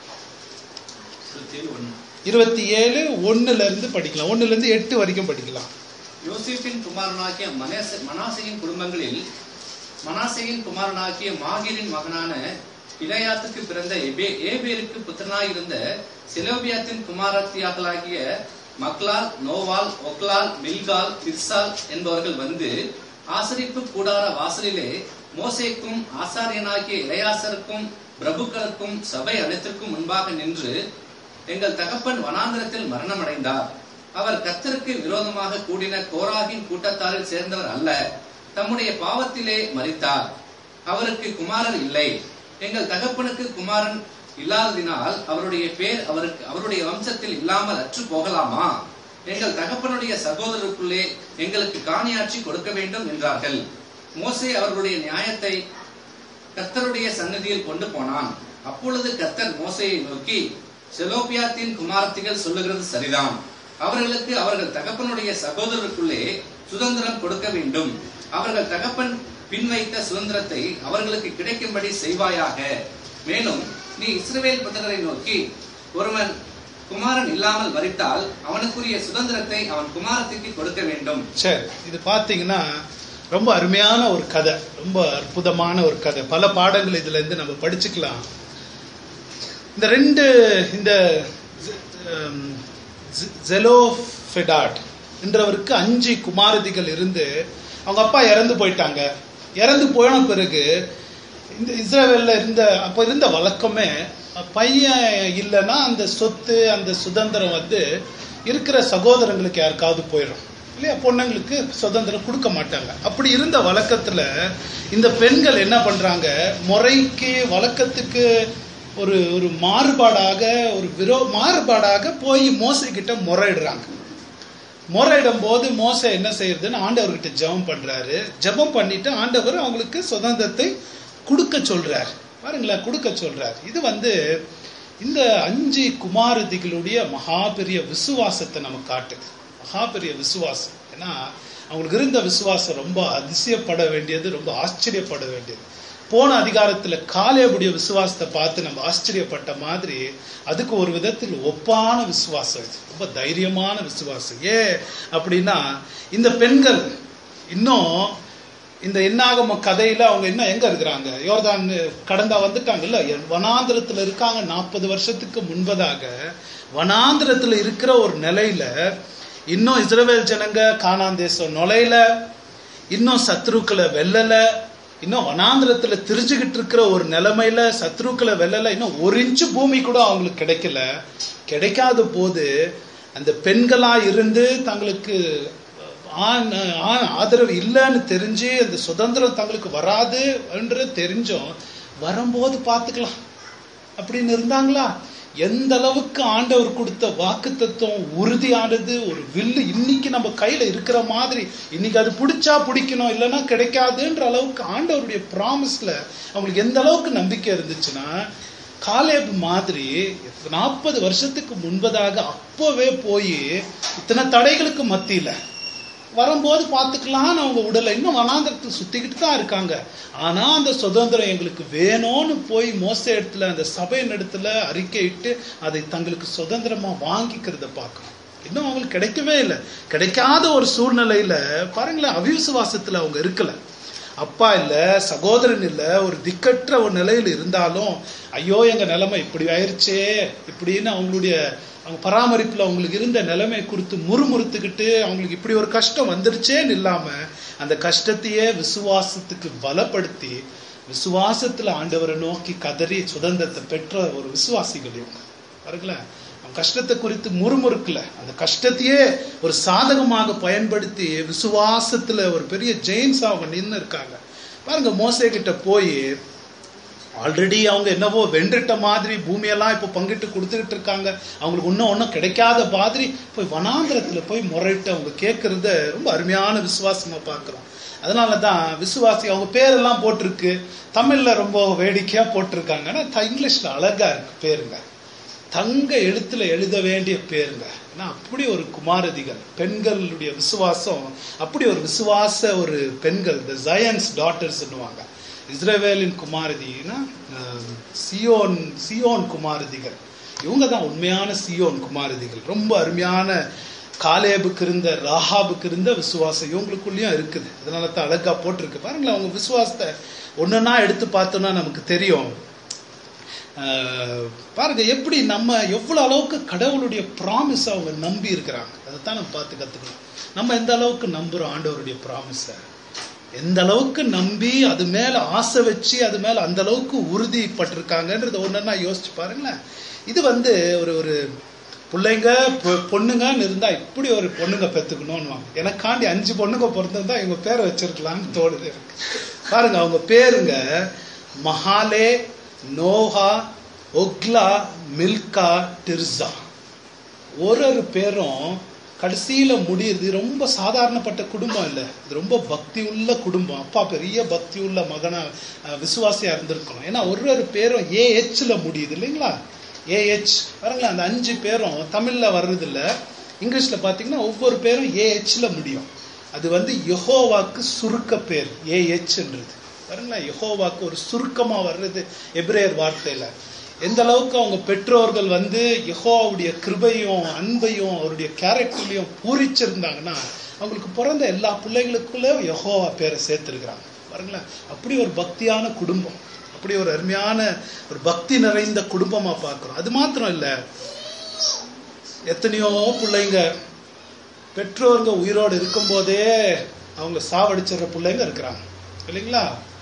இருபத்தி ஏழு ஒண்ணுல இருந்து படிக்கலாம் ஒண்ணுல இருந்து எட்டு வரைக்கும் படிக்கலாம் யோசேப்பின் குமாரனாகிய மனேச- மனாசேயின் குடும்பங்களில் மனாசேயின் குமாரனாகிய மாகீரின் மகனான இளையாத்துக்கு பிறந்த எபே ஏபேருக்கு புத்திரனாயிருந்த செலோபியாத்தின் குமாரத்தியாக்களாகிய மக்லால் நோவால் ஒக்லால் மில்கால் திர்சால் என்பவர்கள் வந்து ஆசரிப்பு கூடார வாசலிலே மோசேக்கும் ஆசாரியனாகிய இளையாசருக்கும் பிரபுக்களுக்கும் சபை அனைத்திற்கும் முன்பாக நின்று எங்கள் தகப்பன் வனாந்திரத்தில் மரணமடைந்தார் அவர் கர்த்தருக்கு விரோதமாக கூடின கோராகின் கூட்டத்தாரில் சேர்ந்தவர் அல்ல தம்முடைய பாவத்திலே மரித்தார் அவருக்கு குமாரர் இல்லை எங்கள் தகப்பனுக்கு குமாரன் இல்லாததினால் அவருடைய பேர் அவருக்கு அவருடைய வம்சத்தில் இல்லாமல் அற்று போகலாமா எங்கள் தகப்பனுடைய சகோதரருக்குள்ளே எங்களுக்கு காணியாட்சி கொடுக்க வேண்டும் என்றார்கள் மோசே அவர்களுடைய நியாயத்தை கர்த்தருடைய சன்னதியில் கொண்டு போனான் அப்பொழுது கர்த்தர் மோசேயை நோக்கி செலோபியாத்தின் குமாரத்திகள் சொல்லுகிறது சரிதான் அவர்களுக்கு அவர்கள் தகப்பனுடைய சகோதரருக்குள்ளே சுதந்திரம் கொடுக்க வேண்டும் அவர்கள் தகப்பன் பின்வைத்த சுதந்திரத்தை அவர்களுக்கு கிடைக்கும்படி செய்வாயாக மேலும் நீ இஸ்ரவேல் புத்திரரை நோக்கி ஒருவன் குமாரன் இல்லாமல் மரித்தால் அவனுக்குரிய சுதந்திரத்தை அவன் குமாரத்திற்கு கொடுக்க வேண்டும் சரி இது பார்த்தீங்கன்னா ரொம்ப அருமையான ஒரு கதை ரொம்ப அற்புதமான ஒரு கதை பல பாடங்கள் இதுல இருந்து நம்ம படிச்சுக்கலாம் இந்த ரெண்டு இந்த ஜெலோஃபெடாட் என்றவருக்கு அஞ்சு குமாரதிகள் இருந்து அவங்க அப்பா இறந்து போயிட்டாங்க இறந்து போன பிறகு இந்த இஸ்ரேவேல்ல இருந்த அப்ப இருந்த வழக்கமே பையன் இல்லைன்னா அந்த சொத்து அந்த சுதந்திரம் வந்து இருக்கிற சகோதரங்களுக்கு யாருக்காவது போயிடும் இல்லையா பொண்ணுங்களுக்கு சுதந்திரம் கொடுக்க மாட்டாங்க அப்படி இருந்த வழக்கத்துல இந்த பெண்கள் என்ன பண்றாங்க முறைக்கு வழக்கத்துக்கு ஒரு ஒரு மாறுபாடாக ஒரு விரோ மாறுபாடாக போய் மோசை கிட்ட முறையிடுறாங்க முறையிடும் போது மோச என்ன செய்யறதுன்னு ஆண்டவர்கிட்ட ஜெபம் பண்றாரு ஜெபம் பண்ணிட்டு ஆண்டவர் அவங்களுக்கு சுதந்திரத்தை கொடுக்க சொல்றார் பாருங்களேன் கொடுக்க சொல்றார் இது வந்து இந்த அஞ்சு குமாரதிகளுடைய மகா பெரிய விசுவாசத்தை நமக்கு காட்டுது மகா பெரிய விசுவாசம் ஏன்னா அவங்களுக்கு இருந்த விசுவாசம் ரொம்ப அதிசயப்பட வேண்டியது ரொம்ப ஆச்சரியப்பட வேண்டியது போன அதிகாரத்துல காலேபுடைய விசுவாசத்தை பார்த்து நம்ம ஆச்சரியப்பட்ட மாதிரி அதுக்கு ஒரு விதத்தில் ஒப்பான விசுவாசம் இது ரொம்ப தைரியமான விசுவாசம் ஏன் அப்படின்னா இந்த பெண்கள் இன்னும் இந்த என்னாகம கதையில அவங்க இன்னும் எங்க இருக்கிறாங்க யோர்தான் கடந்தா வந்துட்டாங்கல்ல வனாந்திரத்துல இருக்காங்க நாற்பது வருஷத்துக்கு முன்பதாக வனாந்திரத்துல இருக்கிற ஒரு நிலையில இன்னும் இஸ்ரவேல் ஜனங்க கானான் தேசம் நுழையில இன்னும் சத்ருக்களை வெல்லல இன்னும் வனாந்திரத்துல திரிஞ்சுகிட்டு இருக்கிற ஒரு நிலைமையில சத்ருக்களை வெல்லல இன்னும் ஒரு இன்ச்சு பூமி கூட அவங்களுக்கு கிடைக்கல கிடைக்காத போது அந்த பெண்களா இருந்து தங்களுக்கு ஆண் ஆண் ஆதரவு இல்லைன்னு தெரிஞ்சு அந்த சுதந்திரம் தங்களுக்கு வராது என்று தெரிஞ்சும் வரும்போது பார்த்துக்கலாம் அப்படின்னு இருந்தாங்களா எந்த அளவுக்கு ஆண்டவர் கொடுத்த வாக்கு தத்துவம் உறுதியானது ஒரு வில்லு இன்னைக்கு நம்ம கையில இருக்கிற மாதிரி இன்னைக்கு அது பிடிச்சா பிடிக்கணும் இல்லைன்னா கிடைக்காதுன்ற அளவுக்கு ஆண்டவருடைய ப்ராமிஸ்ல அவங்களுக்கு எந்த அளவுக்கு நம்பிக்கை இருந்துச்சுன்னா காலேப் மாதிரி நாற்பது வருஷத்துக்கு முன்பதாக அப்பவே போய் இத்தனை தடைகளுக்கு மத்தியில வரும்போது பார்த்துக்கலாம்னு அவங்க உடலை இன்னும் வனாந்திரத்தில் சுத்திக்கிட்டு தான் இருக்காங்க ஆனா அந்த சுதந்திரம் எங்களுக்கு வேணும்னு போய் மோச இடத்துல அந்த சபையின் இடத்துல அறிக்கையிட்டு அதை தங்களுக்கு சுதந்திரமா வாங்கிக்கிறத பார்க்கணும் இன்னும் அவங்களுக்கு கிடைக்கவே இல்லை கிடைக்காத ஒரு சூழ்நிலையில பாருங்களேன் அவிசுவாசத்துல அவங்க இருக்கல அப்பா இல்ல சகோதரன் இல்ல ஒரு திக்கற்ற ஒரு நிலையில இருந்தாலும் ஐயோ எங்க நிலைமை இப்படி ஆயிருச்சே இப்படின்னு அவங்களுடைய அவங்க பராமரிப்புல அவங்களுக்கு இருந்த நிலைமை குறித்து முறுமுறுத்துக்கிட்டு அவங்களுக்கு இப்படி ஒரு கஷ்டம் வந்துருச்சேன்னு இல்லாம அந்த கஷ்டத்தையே விசுவாசத்துக்கு பலப்படுத்தி விசுவாசத்துல ஆண்டவரை நோக்கி கதறி சுதந்திரத்தை பெற்ற ஒரு விசுவாசிகள் இவங்க பாருங்களேன் அவங்க கஷ்டத்தை குறித்து முறுமுறுக்கல அந்த கஷ்டத்தையே ஒரு சாதகமாக பயன்படுத்தி விசுவாசத்துல ஒரு பெரிய ஜெயின்ஸ் அவங்க நின்று இருக்காங்க பாருங்க மோசே கிட்ட போய் ஆல்ரெடி அவங்க என்னவோ வென்றுட்ட மாதிரி பூமியெல்லாம் இப்போ பங்கிட்டு கொடுத்துக்கிட்டு இருக்காங்க அவங்களுக்கு இன்னும் ஒன்றும் கிடைக்காத மாதிரி போய் வனாந்திரத்துல போய் முறையிட்டு அவங்க கேட்கறத ரொம்ப அருமையான விசுவாசமா பார்க்குறோம் அதனால தான் விசுவாசி அவங்க பேரெல்லாம் போட்டிருக்கு தமிழ்ல ரொம்ப வேடிக்கையா போட்டிருக்காங்க ஆனா த- இங்கிலீஷ்ல அழகா இருக்கு பேருங்க தங்க எழுத்துல எழுத வேண்டிய பேருங்க ஏன்னா அப்படி ஒரு குமாரதிகள் பெண்களுடைய விசுவாசம் அப்படி ஒரு விசுவாச ஒரு பெண்கள் த ஜயன்ஸ் டாட்டர்ஸ்ன்னுவாங்க இஸ்ரவேலின் குமாரதினா அஹ், சியோன் சியோன் குமாரதிகள் இவங்க தான் உண்மையான சியோன் குமாரதிகள் ரொம்ப அருமையான காலேபுக்கு இருந்த ராஹாபுக்கு இருந்த விசுவாசம் இவங்களுக்குள்ளேயும் இருக்குது அதனால தான் அழகா போட்டிருக்கு பாருங்களேன் அவங்க விசுவாசத்தை ஒன்னொன்னா எடுத்து பார்த்தோம்னா நமக்கு தெரியும் ஆஹ் பாருங்க எப்படி நம்ம எவ்வளவு அளவுக்கு கடவுளுடைய ப்ராமிஸ் அவங்க நம்பி இருக்கிறாங்க அதைத்தான் நம்ம பார்த்து கத்துக்கணும் நம்ம எந்த அளவுக்கு நம்புறோம் ஆண்டவருடைய ப்ராமிஸை எந்த அளவுக்கு நம்பி அது மேல ஆசை வச்சு அது மேல அந்த அளவுக்கு உறுதிப்பட்டிருக்காங்கன்றது ஒன்னா யோசிச்சு பாருங்களேன் இது வந்து ஒரு ஒரு பிள்ளைங்க பொ- பொண்ணுங்கன்னு இருந்தா இப்படி ஒரு பொண்ணுங்க பெத்துக்கணும்னு எனக்காண்டி அஞ்சு பொண்ணுங்க பிறந்திருந்தா இவங்க பேரை வச்சிருக்கலாம்னு தோணுது எனக்கு பாருங்க அவங்க பேருங்க மஹாலே நோஹா ஒக்லா மில்கா டிர்சா ஒரு ஒரு பேரும் கடைசியில முடியுது ரொம்ப சாதாரணப்பட்ட குடும்பம் இல்ல இது ரொம்ப பக்தி உள்ள குடும்பம் அப்பா பெரிய பக்தி உள்ள மகனா அஹ், விசுவாசியா இருந்திருக்கணும் ஏன்னா ஒரு ஒரு பேரும் ஏஹெச்ல முடியுது இல்லைங்களா ஏஹெச் பாருங்களேன் அந்த அஞ்சு பேரும் தமிழ்ல வர்றது இல்ல இங்கிலீஷ்ல பாத்தீங்கன்னா ஒவ்வொரு பேரும் ஏஹெச்ல முடியும் அது வந்து யெகோவாக்கு சுருக்க பேர் ஏஹெச்ன்றது பாருங்களேன் யெகோவாக்கு ஒரு சுருக்கமா வர்றது எபிரேயர் வார்த்தையில எந்த அளவுக்கு அவங்க பெற்றோர்கள் வந்து யெகோவாவுடைய கிருபையும் அன்பையும் அவருடைய கேரக்டர்லையும் பூரிச்சிருந்தாங்கன்னா அவங்களுக்கு பிறந்த எல்லா பிள்ளைகளுக்குள்ள யெகோவா பேரை சேர்த்திருக்கிறாங்க பாருங்களேன் அப்படி ஒரு பக்தியான குடும்பம் அப்படி ஒரு அருமையான ஒரு பக்தி நிறைந்த குடும்பமா பார்க்கிறோம் அது மாத்திரம் இல்ல எத்தனையோ பிள்ளைங்க பெற்றோருங்க உயிரோடு இருக்கும்போதே அவங்க சாவடிச்சிடுற பிள்ளைங்க இருக்கிறாங்க இல்லைங்களா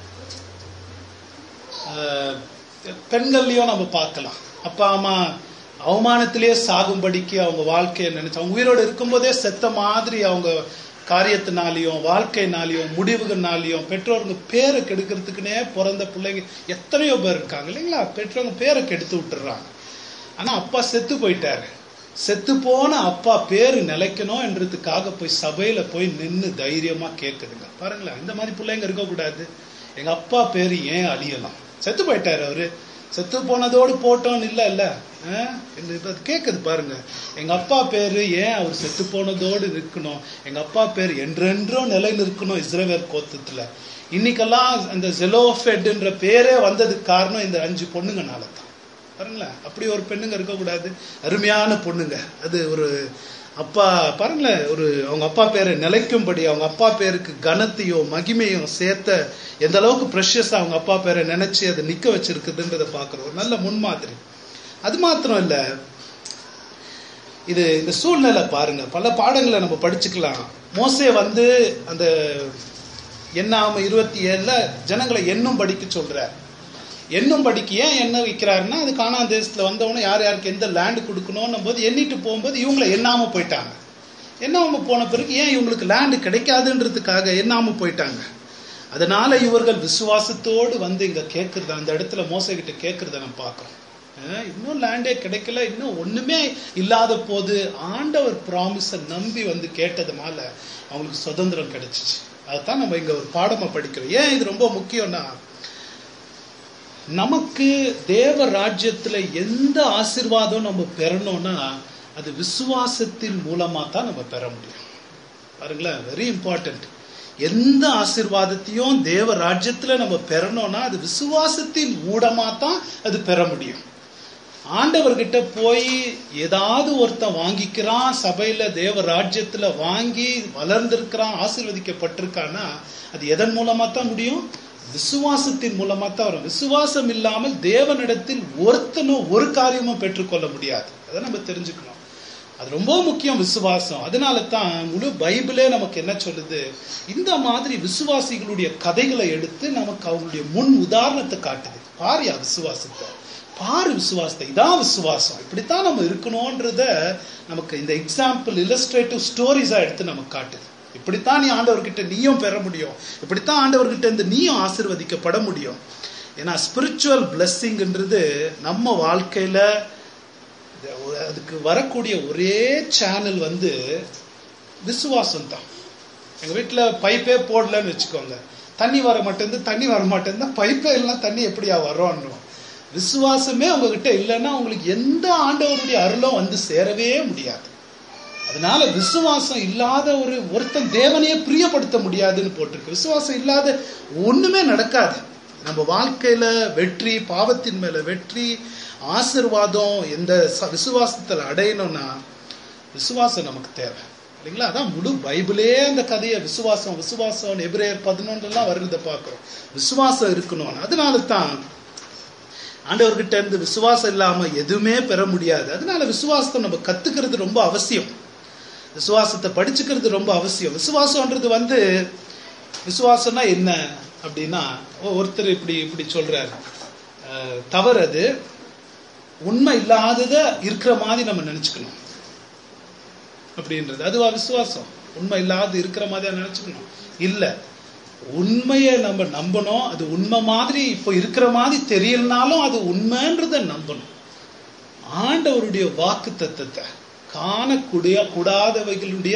ஆஹ், பெண்கள்லயும் நம்ம பார்க்கலாம் அப்பா அம்மா அவமானத்திலேயே சாகும்படிக்கு அவங்க வாழ்க்கையை நினைச்சு அவங்க உயிரோடு இருக்கும்போதே செத்த மாதிரி அவங்க காரியத்தினாலையும் வாழ்க்கைனாலையும் முடிவுகள்னாலையும் பெற்றோருங்க பேரை கெடுக்கிறதுக்குன்னே பிறந்த பிள்ளைங்க எத்தனையோ பேர் இருக்காங்க இல்லைங்களா பெற்றோங்க பேரை கெடுத்து விட்டுறாங்க ஆனா அப்பா செத்து போயிட்டாரு செத்து போன அப்பா பேரு நிலைக்கணும் என்றதுக்காக போய் சபையில போய் நின்னு தைரியமா கேக்குதுங்க பாருங்களேன் இந்த மாதிரி பிள்ளைங்க இருக்கக்கூடாது எங்க அப்பா பேரு ஏன் அழியலாம் செத்து போயிட்டாரு அவரு செத்து போனதோடு போட்டோன்னு இல்ல இல்ல ஆஹ்? இந்த இப்ப கேக்குது பாருங்க எங்க அப்பா பேரு ஏன் அவர் செத்து போனதோடு நிற்கணும் எங்க அப்பா பேர் என்றென்றும் நிலை நிற்கணும் இஸ்ரவேல் கோத்தத்துல இன்னைக்கெல்லாம் அந்த ஜெலோஃபெட்ன்ற பேரே வந்ததுக்கு காரணம் இந்த அஞ்சு பொண்ணுங்கனால தான் பாருங்களேன் அப்படி ஒரு பெண்ணுங்க இருக்கக்கூடாது அருமையான பொண்ணுங்க அது ஒரு அப்பா பாருங்களேன் ஒரு அவங்க அப்பா பேரை நிலைக்கும்படி அவங்க அப்பா பேருக்கு கனத்தையும் மகிமையும் சேர்த்த எந்த அளவுக்கு ப்ரெஷஸ் அவங்க அப்பா பேரை நினைச்சு அதை நிக்க வச்சிருக்குதுன்றதை பார்க்குறோம் ஒரு நல்ல முன்மாதிரி அது மாத்திரம் இல்ல இது இந்த சூழ்நிலை பாருங்க பல பாடங்களை நம்ம படிச்சுக்கலாம் மோசே வந்து அந்த எண்ணாம இருபத்தி ஏழுல ஜனங்களை எண்ணும் படிக்க சொல்றார் எண்ணும் படிக்கு ஏன் என்ன வைக்கிறாருன்னா அது காணாத தேசத்துல வந்தவொடனே யார் யாருக்கு எந்த லேண்ட் கொடுக்கணும் போது எண்ணிட்டு போகும்போது இவங்களை எண்ணாம போயிட்டாங்க எண்ணாம போன பிறகு ஏன் இவங்களுக்கு லேண்ட் கிடைக்காதுன்றதுக்காக எண்ணாம போயிட்டாங்க அதனால இவர்கள் விசுவாசத்தோடு வந்து இங்க கேட்கறத அந்த இடத்துல மோசகிட்ட கேட்கறத நம்ம பார்க்கிறோம் அஹ் இன்னும் லேண்டே கிடைக்கல இன்னும் ஒண்ணுமே இல்லாத போது ஆண்டவர் ப்ராமிஸை நம்பி வந்து கேட்டதுனால அவங்களுக்கு சுதந்திரம் கிடைச்சிச்சு அதுதான் நம்ம இங்க ஒரு பாடமா படிக்கிறோம் ஏன் இது ரொம்ப முக்கியம்னா நமக்கு தேவ ராஜ்யத்துல எந்த ஆசீர்வாதம் நம்ம பெறணும்னா அது விசுவாசத்தின் மூலமா தான் நம்ம பெற முடியும் பாருங்களேன் வெரி இம்பார்ட்டன்ட் எந்த ஆசீர்வாதத்தையும் தேவ ராஜ்யத்துல நம்ம பெறணும்னா அது விசுவாசத்தின் மூலமா தான் அது பெற முடியும் ஆண்டவர்கிட்ட போய் ஏதாவது ஒருத்தன் வாங்கிக்கிறான் சபையில தேவ ராஜ்யத்துல வாங்கி வளர்ந்திருக்கிறான் ஆசீர்வதிக்கப்பட்டிருக்கான்னா அது எதன் மூலமா தான் முடியும் விசுவாசத்தின் மூலமா தான் வரும் விசுவாசம் இல்லாமல் தேவனிடத்தில் ஒருத்தனும் ஒரு காரியமும் பெற்றுக்கொள்ள முடியாது அதை நம்ம தெரிஞ்சுக்கணும் அது ரொம்ப முக்கியம் விசுவாசம் அதனால தான் முழு பைபிளே நமக்கு என்ன சொல்லுது இந்த மாதிரி விசுவாசிகளுடைய கதைகளை எடுத்து நமக்கு அவங்களுடைய முன் உதாரணத்தை காட்டுது பாரியா விசுவாசத்தை பாரு விசுவாசத்தை இதான் விசுவாசம் இப்படித்தான் நம்ம இருக்கணும்ன்றத நமக்கு இந்த எக்ஸாம்பிள் இல்லஸ்ட்ரேட்டிவ் ஸ்டோரிஸா எடுத்து நமக்கு காட்டுது இப்படித்தான் நீ ஆண்டவர்கிட்ட நீயும் பெற முடியும் இப்படித்தான் ஆண்டவர்கிட்ட இருந்து நீயும் ஆசிர்வதிக்கப்பட முடியும் ஏன்னா ஸ்பிரிச்சுவல் பிளஸ்ஸிங்ன்றது நம்ம வாழ்க்கையில அதுக்கு வரக்கூடிய ஒரே சேனல் வந்து விசுவாசம் தான் எங்க வீட்டுல பைப்பே போடலன்னு வச்சுக்கோங்க தண்ணி வர மாட்டேங்குது தண்ணி வர மாட்டேங்குது பைப்பே இல்லைன்னா தண்ணி எப்படியா வரோன்னு விசுவாசமே உங்ககிட்ட இல்லைன்னா உங்களுக்கு எந்த ஆண்டவருடைய அருளும் வந்து சேரவே முடியாது அதனால விசுவாசம் இல்லாத ஒரு ஒருத்தன் தேவனையே பிரியப்படுத்த முடியாதுன்னு போட்டிருக்கு விசுவாசம் இல்லாத ஒண்ணுமே நடக்காது நம்ம வாழ்க்கையில வெற்றி பாவத்தின் மேல வெற்றி ஆசிர்வாதம் எந்த ச- விசுவாசத்துல அடையணும்னா விசுவாசம் நமக்கு தேவை இல்லைங்களா அதான் முழு பைபிளே அந்த கதையை விசுவாசம் விசுவாசம் எபிரேயர் பதினொன்றுலாம் வருகிறத பார்க்கிறோம் விசுவாசம் இருக்கணும் அதனால தான் ஆண்டவர்கிட்ட இருந்து விசுவாசம் இல்லாம எதுவுமே பெற முடியாது அதனால விசுவாசத்தை நம்ம கத்துக்கிறது ரொம்ப அவசியம் விசுவாசத்தை படிச்சுக்கிறது ரொம்ப அவசியம் விசுவாசம்ன்றது வந்து விசுவாசம்னா என்ன அப்படின்னா ஒ- ஒருத்தர் இப்படி இப்படி சொல்றாரு அஹ், தவறு அது உண்மை இல்லாதத இருக்கிற மாதிரி நம்ம நினைச்சுக்கணும் அப்படின்றது அதுவா விசுவாசம் உண்மை இல்லாத இருக்கிற மாதிரியா நினைச்சுக்கணும் இல்ல உண்மையை நம்ம நம்பணும் அது உண்மை மாதிரி இப்போ இருக்கிற மாதிரி தெரியலனாலும் அது உண்மைன்றத நம்பணும் ஆண்டவருடைய வாக்கு தத்தத்தை காணக்கூடிய கூடாதவைகளுடைய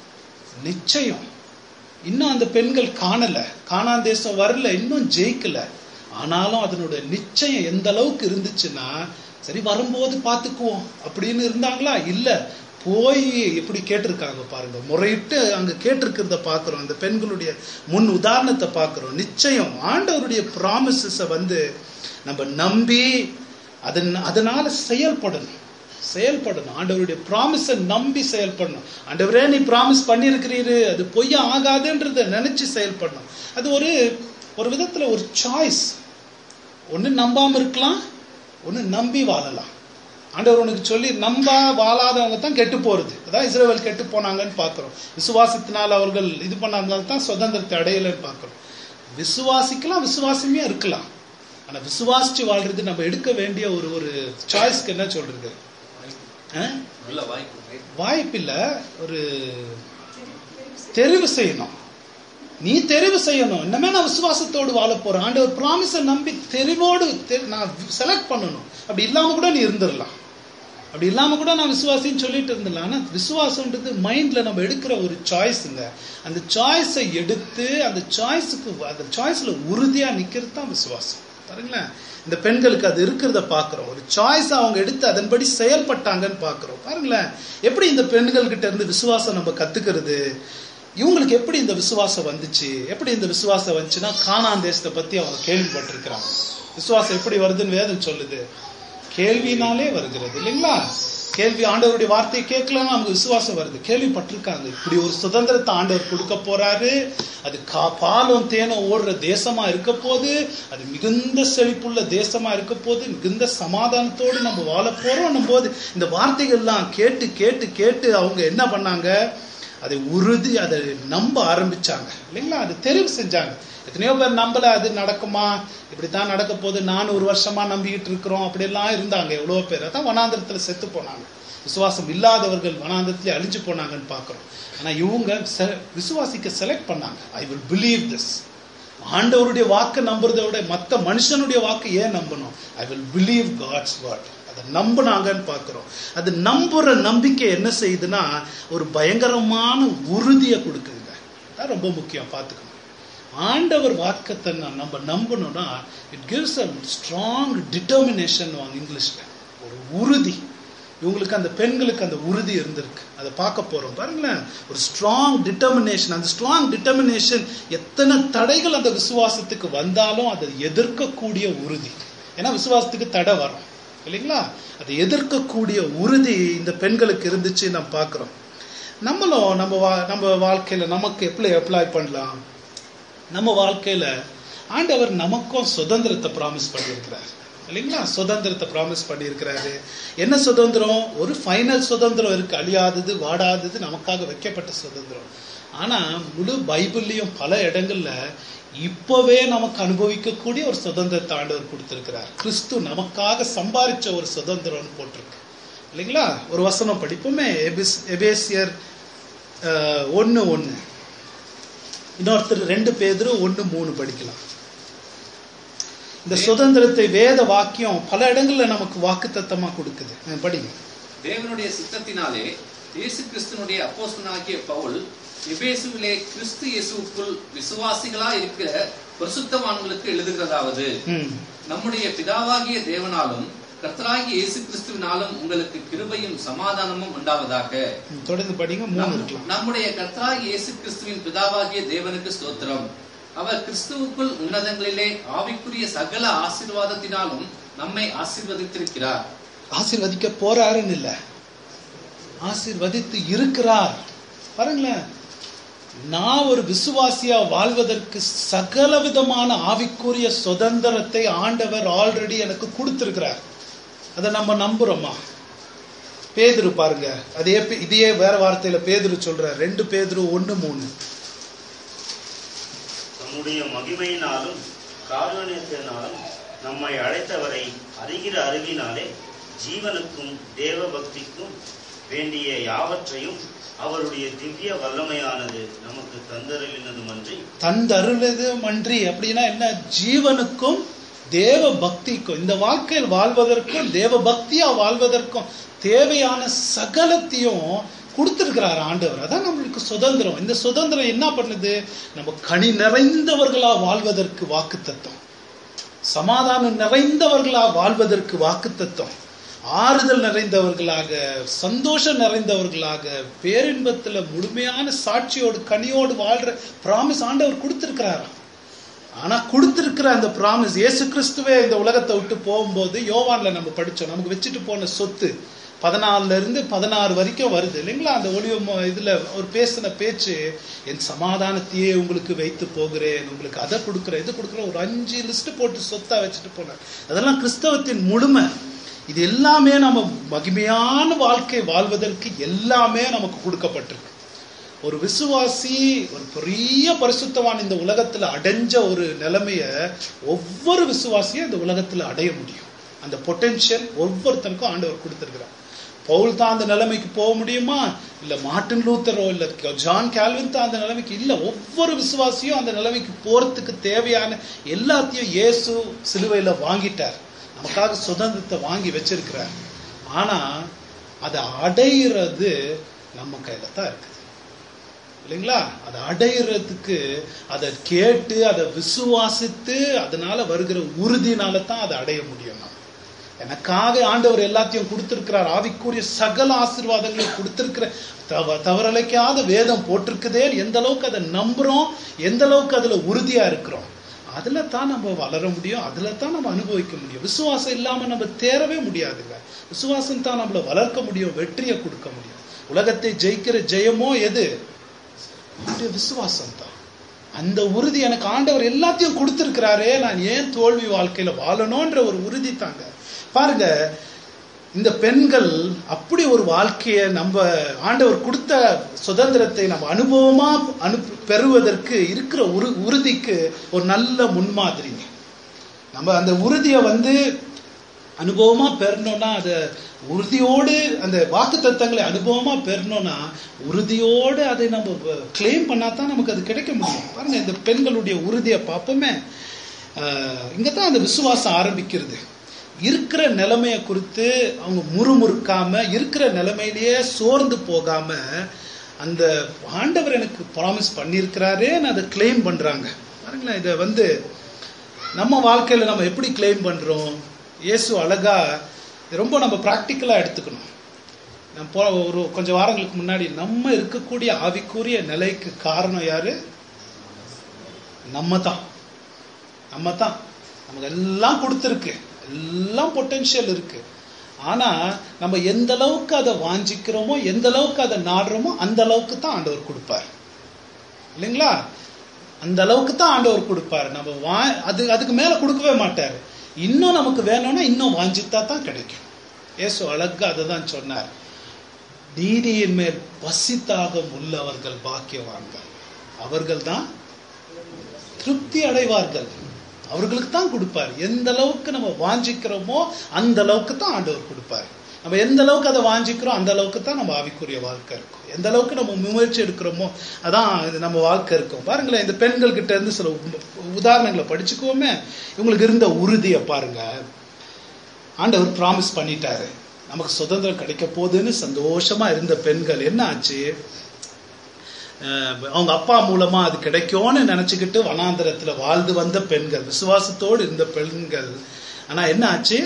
நிச்சயம் இன்னும் அந்த பெண்கள் காணல காணான் தேசம் வரல இன்னும் ஜெயிக்கல ஆனாலும் அதனுடைய நிச்சயம் எந்த அளவுக்கு இருந்துச்சுன்னா சரி வரும்போது பார்த்துக்குவோம் அப்படின்னு இருந்தாங்களா இல்ல போய் எப்படி கேட்டிருக்காங்க பாருங்க முறையிட்டு அங்க கேட்டிருக்கிறத பார்க்கிறோம் அந்த பெண்களுடைய முன் உதாரணத்தை பார்க்கிறோம் நிச்சயம் ஆண்டவருடைய ப்ராமிசஸ வந்து நம்ம நம்பி அதன் அதனால செயல்படணும் செயல்படணும் ஆண்டவருடைய ப்ராமிஸை நம்பி செயல்படணும் ஆண்டவரே நீ ப்ராமிஸ் பண்ணியிருக்கிறீரு அது பொய்யா ஆகாதுன்றத நினைச்சு செயல்படணும் அது ஒரு ஒரு விதத்துல ஒரு சாய்ஸ் ஒண்ணு நம்பாம இருக்கலாம் ஒண்ணு நம்பி வாழலாம் ஆண்டவர் உனக்கு சொல்லி நம்ப வாழாதவங்க தான் கெட்டு போறது அதான் இஸ்ரேல் கெட்டு போனாங்கன்னு பார்க்கிறோம் விசுவாசத்தினால் அவர்கள் இது பண்ணாதனால தான் சுதந்திரத்தை அடையலைன்னு பார்க்கிறோம் விசுவாசிக்கலாம் விசுவாசமே இருக்கலாம் ஆனா விசுவாசிச்சு வாழ்றது நம்ம எடுக்க வேண்டிய ஒரு ஒரு சாய்ஸ்க்கு என்ன சொல்றது ஆ? நல்ல வாய்ப்பு வாய்ப்பில்ல ஒரு தெரிவு செய்யணும் நீ தெரிவு செய்யணும் இன்னமே நான் விசுவாசத்தோடு வாழ போறேன் ஆண்டவர் ப்ராமிஸை நம்பி தெரிவோடு தெ- நான் செலக்ட் பண்ணணும் அப்படி இல்லாம கூட நீ இருந்துடலாம் அப்படி இல்லாம கூட நான் விசுவாசின்னு சொல்லிட்டு இருந்துடலாம் ஆனா விசுவாசம்ன்றது மைண்ட்ல நம்ம எடுக்கிற ஒரு சாய்ஸுங்க அந்த சாய்ஸை எடுத்து அந்த சாய்ஸுக்கு அந்த சாய்ஸ்ல உறுதியா நிக்கிறது தான் விசுவாசம் பாருங்களேன் இந்த பெண்களுக்கு அது இருக்கிறத பாக்குறோம் ஒரு சாய்ஸ் அவங்க எடுத்து அதன்படி செயல்பட்டாங்கன்னு பாக்குறோம் பாருங்களேன் எப்படி இந்த பெண்கள் கிட்ட இருந்து விசுவாசம் நம்ம கத்துக்கிறது இவங்களுக்கு எப்படி இந்த விசுவாசம் வந்துச்சு எப்படி இந்த விசுவாசம் வந்துச்சுன்னா கானான் தேசத்தை பத்தி அவங்க கேள்விப்பட்டிருக்கிறாங்க விசுவாசம் எப்படி வருதுன்னு வேதம் சொல்லுது கேள்வினாலே வருகிறது இல்லைங்களா கேள்வி ஆண்டவருடைய வார்த்தையை கேட்கலாம் நமக்கு விசுவாசம் வருது கேள்விப்பட்டிருக்காங்க இப்படி ஒரு சுதந்திரத்தை ஆண்டவர் கொடுக்க போறாரு அது கா பாலும் தேனும் ஓடுற தேசமா இருக்க போது அது மிகுந்த செழிப்புள்ள தேசமா இருக்க போது மிகுந்த சமாதானத்தோடு நம்ம வாழ போறோம் போது இந்த வார்த்தைகள்லாம் கேட்டு கேட்டு கேட்டு அவங்க என்ன பண்ணாங்க அதை உறுதி அதை நம்ப ஆரம்பிச்சாங்க இல்லைங்களா அது தெரிவு செஞ்சாங்க எத்தனையோ பேர் நம்பல அது நடக்குமா இப்படித்தான் நடக்க போகுது நானூறு வருஷமா நம்பிக்கிட்டு இருக்கிறோம் அப்படியெல்லாம் இருந்தாங்க எவ்வளோ பேர் அதான் வனாந்திரத்துல செத்து போனாங்க விசுவாசம் இல்லாதவர்கள் வனாந்திரத்திலே அழிஞ்சு போனாங்கன்னு பார்க்கிறோம் ஆனா இவங்க செ- விசுவாசிக்க செலக்ட் பண்ணாங்க ஐ வில் பிலீவ் திஸ் ஆண்டவருடைய வாக்கு நம்புறதை விட மத்த மனுஷனுடைய வாக்கு ஏன் நம்பணும் I will believe God's word அதை நம்புனாங்கன்னு பார்க்கிறோம் அது நம்புற நம்பிக்கை என்ன செய்யுதுன்னா ஒரு பயங்கரமான உறுதியை கொடுக்குதுங்க அதான் ரொம்ப முக்கியம் பார்த்துக்கணும் ஆண்டவர் வாக்கத்தை நான் நம்ம நம்பணும்னா it gives a strong determination வாங்க இங்கிலீஷ்ல ஒரு உறுதி இவங்களுக்கு அந்த பெண்களுக்கு அந்த உறுதி இருந்திருக்கு அதை பார்க்க போறோம் பாருங்களேன் ஒரு ஸ்ட்ராங் டிட்டர்மினேஷன் அந்த ஸ்ட்ராங் டிட்டர்மினேஷன் எத்தனை தடைகள் அந்த விசுவாசத்துக்கு வந்தாலும் அதை எதிர்க்கக்கூடிய உறுதி ஏன்னா விசுவாசத்துக்கு தடை வரும் இல்லைங்களா அதை எதிர்க்கக்கூடிய உறுதி இந்த பெண்களுக்கு இருந்துச்சு நம்ம பார்க்கிறோம் நம்மளும் நம்ம வா- நம்ம வாழ்க்கையில நமக்கு எப்படி அப்ளை பண்ணலாம் நம்ம வாழ்க்கையில ஆண்டவர் நமக்கும் சுதந்திரத்தை ப்ராமிஸ் பண்ணியிருக்கிறார் இல்லைங்களா சுதந்திரத்தை ப்ராமிஸ் பண்ணியிருக்கிறாரு என்ன சுதந்திரம் ஒரு ஃபைனல் சுதந்திரம் இருக்கு அழியாதது வாடாதது நமக்காக வைக்கப்பட்ட சுதந்திரம் ஆனா முழு பைபிள்லயும் பல இடங்கள்ல இப்பவே நமக்கு அனுபவிக்கக்கூடிய ஒரு சுதந்திரத்தை ஆண்டவர் கொடுத்திருக்கிறார் கிறிஸ்து நமக்காக சம்பாரிச்ச ஒரு சுதந்திரம்னு போட்டிருக்கு இல்லைங்களா ஒரு வசனம் படிப்போமே எபிஸ் எபேசியர் அஹ், ஒண்ணு ஒண்ணு இன்னொருத்தர் ரெண்டு பேதரும் ஒண்ணு மூணு படிக்கலாம் இந்த சுதந்திரத்தை வேத வாக்கியம் பல இடங்கள்ல நமக்கு வாக்குத்தத்தமா கொடுக்குது அஹ் படிங்க தேவனுடைய சித்தத்தினாலே இயேசு கிறிஸ்துனுடைய அப்போஸ்தலனாகிய பவுல் எபேசுவிலே கிறிஸ்து இயேசுவுக்குள் விசுவாசிகளா இருக்கிற பரிசுத்தவான்களுக்கு எழுதுகிறதாவது ம் நம்முடைய பிதாவாகிய தேவனாலும் கர்த்தராகிய இயேசு கிறிஸ்துவினாலும் உங்களுக்கு கிருபையும் சமாதானமும் உண்டாவதாக ம், தொடர்ந்து படிங்க மூணு நம்- இருக்கலாம் நம்முடைய கர்த்தராகிய இயேசு கிறிஸ்துவின் பிதாவாகிய தேவனுக்கு ஸ்தோத்திரம் அவர் கிறிஸ்துவுக்குள் உன்னதங்களிலே ஆவிக்குரிய சகல ஆசீர்வாதத்தினாலும் நம்மை ஆசீர்வதித்திருக்கிறார் ஆசீர்வதிக்க போறாருன்னு இல்ல ஆசீர்வதித்து இருக்கிறார் பாருங்களேன் நான் ஒரு விசுவாசியா வாழ்வதற்கு சகல விதமான ஆவிக்குரிய சுதந்திரத்தை ஆண்டவர் ஆல்ரெடி எனக்கு கொடுத்திருக்கிறார் அதை நம்ம நம்புறோமா பேதுரு பாருங்க அதே பே- இதையே வேற வார்த்தையில பேதுரு சொல்ற ரெண்டு பேதுரு ஒண்ணு மூணு தம்முடைய மகிமையினாலும் காருண்யத்தினாலும் நம்மை அழைத்தவரை அறிகிற அறிவினாலே ஜீவனுக்கும் தேவ பக்திக்கும் வேண்டிய யாவற்றையும் அவருடைய திவ்ய வல்லமையானது நமக்கு தந்தருளினதுமன்றி தந்தருளது மன்றி அப்படின்னா என்ன ஜீவனுக்கும் தேவ பக்திக்கும் இந்த வாழ்க்கையில் வாழ்வதற்கும் தேவ பக்தியா வாழ்வதற்கும் தேவையான சகலத்தையும் கொடுத்திருக்கிறார் ஆண்டவர் அதான் நம்மளுக்கு சுதந்திரம் இந்த சுதந்திரம் என்ன பண்ணுது நம்ம கனி நிறைந்தவர்களா வாழ்வதற்கு வாக்குத்தத்தம் சமாதானம் நிறைந்தவர்களா வாழ்வதற்கு வாக்குத்தத்தம் ஆறுதல் நிறைந்தவர்களாக சந்தோஷம் நிறைந்தவர்களாக பேரின்பத்துல முழுமையான சாட்சியோடு கனியோடு வாழ்ற பிராமிஸ் ஆண்டவர் கொடுத்திருக்கிறாராம் ஆனா கொடுத்திருக்கிற அந்த பிராமிஸ் இயேசு கிறிஸ்துவே இந்த உலகத்தை விட்டு போகும்போது யோவான்ல நம்ம படிச்சோம் நமக்கு வச்சுட்டு போன சொத்து பதினாலுல இருந்து பதினாறு வரைக்கும் வருது இல்லைங்களா அந்த ஒளிவு ம- இதுல ஒரு பேசின பேச்சு என் சமாதானத்தையே உங்களுக்கு வைத்து போகிறேன் உங்களுக்கு அதை கொடுக்குறேன் இது கொடுக்குறேன் ஒரு அஞ்சு லிஸ்ட் போட்டு சொத்தா வச்சுட்டு போனார் அதெல்லாம் கிறிஸ்தவத்தின் முழுமை இது எல்லாமே நம்ம மகிமையான வாழ்க்கை வாழ்வதற்கு எல்லாமே நமக்கு கொடுக்கப்பட்டிருக்கு ஒரு விசுவாசி ஒரு பெரிய பரிசுத்தவான் இந்த உலகத்துல அடைஞ்ச ஒரு நிலைமைய ஒவ்வொரு விசுவாசியும் இந்த உலகத்துல அடைய முடியும் அந்த பொட்டென்ஷியல் ஒவ்வொருத்தனுக்கும் ஆண்டவர் கொடுத்திருக்கிறார் பவுல் தான் அந்த நிலைமைக்கு போக முடியுமா இல்ல மார்ட்டின் லூத்தரோ இல்ல ஜான் கால்வின் தான் அந்த நிலைமைக்கு இல்ல ஒவ்வொரு விசுவாசியும் அந்த நிலைமைக்கு போறதுக்கு தேவையான எல்லாத்தையும் இயேசு சிலுவையில வாங்கிட்டார் நமக்காக சுதந்திரத்தை வாங்கி வச்சிருக்கிறார் ஆனா அதை அடையிறது நம்ம கையில தான் இருக்குது இல்லைங்களா அதை அடையிறதுக்கு அதை கேட்டு அதை விசுவாசித்து அதனால வருகிற உறுதினால தான் அதை அடைய முடியும் நம்ம எனக்காக ஆண்டவர் எல்லாத்தையும் கொடுத்திருக்கிறார் ஆவிக்குரிய சகல ஆசீர்வாதங்களையும் கொடுத்திருக்கிற தவ தவறலைக்காத வேதம் போட்டிருக்குதே எந்த அளவுக்கு அதை நம்புறோம் எந்த அளவுக்கு அதுல உறுதியா இருக்கிறோம் அதுல தான் நம்ம வளர முடியும் அதுல தான் நம்ம அனுபவிக்க முடியும் விசுவாசம் இல்லாம நம்ம தேரவே முடியாதுங்க விசுவாசம் தான் நம்மள வளர்க்க முடியும் வெற்றியை கொடுக்க முடியும் உலகத்தை ஜெயிக்கிற ஜெயமோ எது என்னுடைய விசுவாசம் தான் அந்த உறுதி எனக்கு ஆண்டவர் எல்லாத்தையும் கொடுத்திருக்கிறாரே நான் ஏன் தோல்வி வாழ்க்கையில வாழணும்ன்ற ஒரு உறுதி தாங்க பாருங்க இந்த பெண்கள் அப்படி ஒரு வாழ்க்கையை நம்ம ஆண்டவர் கொடுத்த சுதந்திரத்தை நம்ம அனுபவமா அனு பெறுவதற்கு இருக்கிற உரு உறுதிக்கு ஒரு நல்ல முன்மாதிரி நம்ம அந்த உறுதியை வந்து அனுபவமா பெறணும்னா அதை உறுதியோடு அந்த வாக்கு தத்தங்களை அனுபவமா பெறணும்னா உறுதியோடு அதை நம்ம கிளைம் பண்ணா தான் நமக்கு அது கிடைக்க முடியும் பாருங்க இந்த பெண்களுடைய உறுதியை பார்ப்போமே ஆஹ் இங்கதான் அந்த விசுவாசம் ஆரம்பிக்கிறது இருக்கிற நிலைமையை குறித்து அவங்க முறுமுறுக்காம இருக்கிற நிலைமையிலேயே சோர்ந்து போகாம அந்த ஆண்டவர் எனக்கு ப்ராமிஸ் பண்ணியிருக்கிறாரே அதை கிளைம் பண்றாங்க பாருங்களேன் இதை வந்து நம்ம வாழ்க்கையில நம்ம எப்படி கிளைம் பண்றோம் இயேசு அழகா இது ரொம்ப நம்ம ப்ராக்டிக்கலா எடுத்துக்கணும் நம்ம போ ஒரு கொஞ்சம் வாரங்களுக்கு முன்னாடி நம்ம இருக்கக்கூடிய ஆவிக்குரிய நிலைக்கு காரணம் யாரு நம்ம தான் நம்ம தான் நமக்கு எல்லாம் கொடுத்துருக்கு எல்லாம் பொட்டென்ஷியல் இருக்கு ஆனா நம்ம எந்த அளவுக்கு அதை வாஞ்சிக்கிறோமோ எந்த அளவுக்கு அதை நாடுறோமோ அந்த அளவுக்கு தான் ஆண்டவர் கொடுப்பார் இல்லைங்களா அந்த அளவுக்கு தான் ஆண்டவர் கொடுப்பார் நம்ம வா அது அதுக்கு மேல கொடுக்கவே மாட்டார் இன்னும் நமக்கு வேணும்னா இன்னும் வாஞ்சித்தா தான் கிடைக்கும் ஏசு அழகா அதை தான் சொன்னார் நீதியின் மேல் பசித்தாகம் உள்ளவர்கள் பாக்கியவான்கள் அவர்கள் தான் திருப்தி அடைவார்கள் அவர்களுக்கு தான் கொடுப்பார் எந்த அளவுக்கு நம்ம வாஞ்சிக்கிறோமோ அந்த அளவுக்கு தான் ஆண்டவர் கொடுப்பார் நம்ம எந்த அளவுக்கு அதை வாஞ்சிக்கிறோம் அந்த அளவுக்கு தான் நம்ம ஆவிக்குரிய வாழ்க்கை இருக்கும் எந்த அளவுக்கு நம்ம முயற்சி எடுக்கிறோமோ அதான் இது நம்ம வாழ்க்கை இருக்கும் பாருங்களேன் இந்த பெண்கள் கிட்ட இருந்து சில உ- உதாரணங்களை படிச்சுக்குவோமே இவங்களுக்கு இருந்த உறுதியை பாருங்க ஆண்டவர் ப்ராமிஸ் பண்ணிட்டாரு நமக்கு சுதந்திரம் கிடைக்க போகுதுன்னு சந்தோஷமா இருந்த பெண்கள் என்ன ஆச்சு அஹ் அவங்க அப்பா மூலமா அது கிடைக்கும்னு நினைச்சுக்கிட்டு வனாந்தரத்துல வாழ்ந்து வந்த பெண்கள் விசுவாசத்தோடு இருந்த பெண்கள் ஆனா என்ன ஆச்சு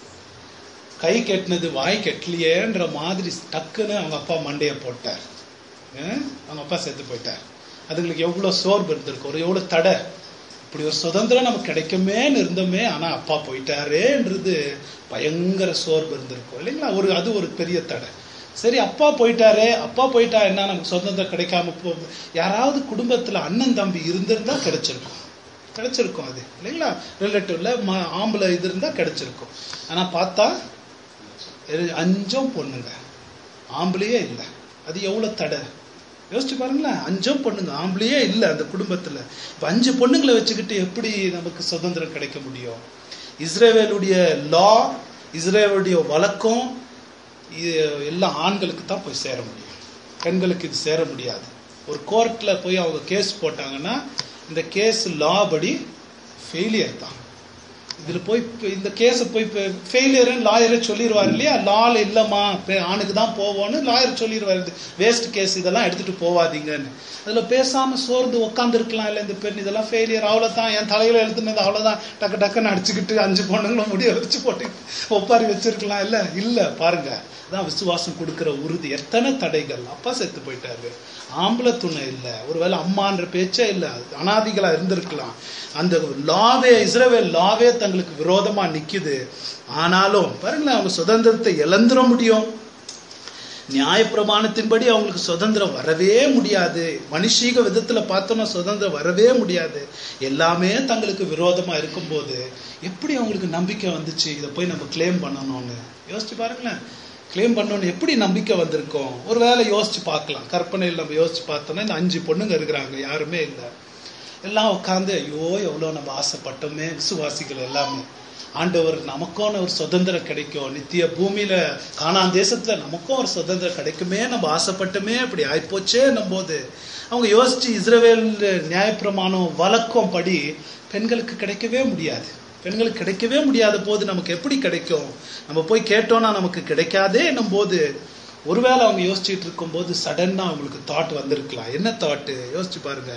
கை கெட்டினது வாய் கெட்டலையேன்ற மாதிரி டக்குன்னு அவங்க அப்பா மண்டைய போட்டார் அஹ் அவங்க அப்பா செத்து போயிட்டார் அதுங்களுக்கு எவ்வளவு சோர்வு இருந்திருக்கும் ஒரு எவ்வளவு தடை இப்படி ஒரு சுதந்திரம் நமக்கு கிடைக்குமேன்னு இருந்தோமே ஆனா அப்பா போயிட்டாரேன்றது பயங்கர சோர்வு இருந்திருக்கும் இல்லைங்களா ஒரு அது ஒரு பெரிய தடை சரி அப்பா போயிட்டாரே அப்பா போயிட்டா என்ன நமக்கு சுதந்திரம் கிடைக்காம போ யாராவது குடும்பத்துல அண்ணன் தம்பி இருந்திருந்தா கிடைச்சிருக்கும் கிடைச்சிருக்கும் அது இல்லைங்களா ரிலேட்டிவ்ல ஆம்பளை இது இருந்தா கிடைச்சிருக்கும் ஆனா பார்த்தா இரு- அஞ்சும் பொண்ணுங்க ஆம்பளையே இல்லை அது எவ்வளவு தடை யோசிச்சு பாருங்களேன் அஞ்சும் பொண்ணுங்க ஆம்பளையே இல்லை அந்த குடும்பத்துல இப்ப அஞ்சு பொண்ணுங்களை வச்சுக்கிட்டு எப்படி நமக்கு சுதந்திரம் கிடைக்க முடியும் இஸ்ரேவேலுடைய லா இஸ்ரேலுடைய வழக்கம் இது எல்லாம் ஆண்களுக்கு தான் போய் சேர முடியும் பெண்களுக்கு இது சேர முடியாது ஒரு கோர்ட்ல போய் அவங்க கேஸ் போட்டாங்கன்னா இந்த கேஸ் லா படி ஃபெயிலியர் தான் இதுல போய் இப்ப இந்த கேஸ போய் ஃபெயிலியர் லாயரே சொல்லிடுவார் இல்லையா லால இல்லம்மா பே- ஆணுக்கு தான் போவோம்னு லாயர் சொல்லிடுவாரு வேஸ்ட் கேஸ் இதெல்லாம் எடுத்துட்டு போவாதீங்கன்னு அதுல பேசாம சோர்ந்து உட்கார்ந்து இருக்கலாம் இல்ல இந்த பெண் இதெல்லாம் ஃபெயிலியர் அவ்வளவுதான் என் தலையில எழுத்துனது அவ்வளவுதான் டக்கு டக்குன்னு அடிச்சுக்கிட்டு அஞ்சு பொண்ணுங்களும் முடிய வச்சு போட்டு ஒப்பாரி வச்சிருக்கலாம் இல்ல இல்ல பாருங்க அதான் விசுவாசம் கொடுக்கிற உறுதி எத்தனை தடைகள் அப்பா செத்து போயிட்டாரு ஆம்பளை துணை இல்ல ஒருவேளை அம்மான்ற பேச்சே இல்ல அனாதிகளா இருந்திருக்கலாம் அந்த லாவே இஸ்ரவேல் லாவே தங்களுக்கு விரோதமா நிக்குது ஆனாலும் பாருங்களேன் அவங்க சுதந்திரத்தை இழந்துட முடியும் நியாயப்பிரமாணத்தின்படி அவங்களுக்கு சுதந்திரம் வரவே முடியாது மனுஷீக விதத்துல பார்த்தோம்னா சுதந்திரம் வரவே முடியாது எல்லாமே தங்களுக்கு விரோதமா இருக்கும்போது எப்படி அவங்களுக்கு நம்பிக்கை வந்துச்சு இதை போய் நம்ம கிளைம் பண்ணணும்னு யோசிச்சு பாருங்களேன் கிளைம் பண்ணணும்னு எப்படி நம்பிக்கை வந்திருக்கோம் ஒருவேளை யோசிச்சு பார்க்கலாம் கற்பனையில் நம்ம யோசிச்சு பார்த்தோம்னா இந்த அஞ்சு பொண்ணுங்க இருக்கிறாங்க யாருமே இல்லை எல்லாம் உட்காந்து ஐயோ எவ்வளோ நம்ம ஆசைப்பட்டோமே விசுவாசிகள் எல்லாமே ஆண்டவர் நமக்கும் ஒரு சுதந்திரம் கிடைக்கும் நித்திய பூமியில காணான் தேசத்துல நமக்கும் ஒரு சுதந்திரம் கிடைக்குமே நம்ம ஆசைப்பட்டோமே அப்படி ஆயிப்போச்சே போது அவங்க யோசிச்சு இஸ்ரவேல் நியாயப்பிரமாணம் வழக்கம் படி பெண்களுக்கு கிடைக்கவே முடியாது பெண்களுக்கு கிடைக்கவே முடியாத போது நமக்கு எப்படி கிடைக்கும் நம்ம போய் கேட்டோம்னா நமக்கு கிடைக்காதே என்னும் போது ஒருவேளை அவங்க யோசிச்சுட்டு இருக்கும்போது சடனா அவங்களுக்கு தாட் வந்திருக்கலாம் என்ன தாட்டு யோசிச்சு பாருங்க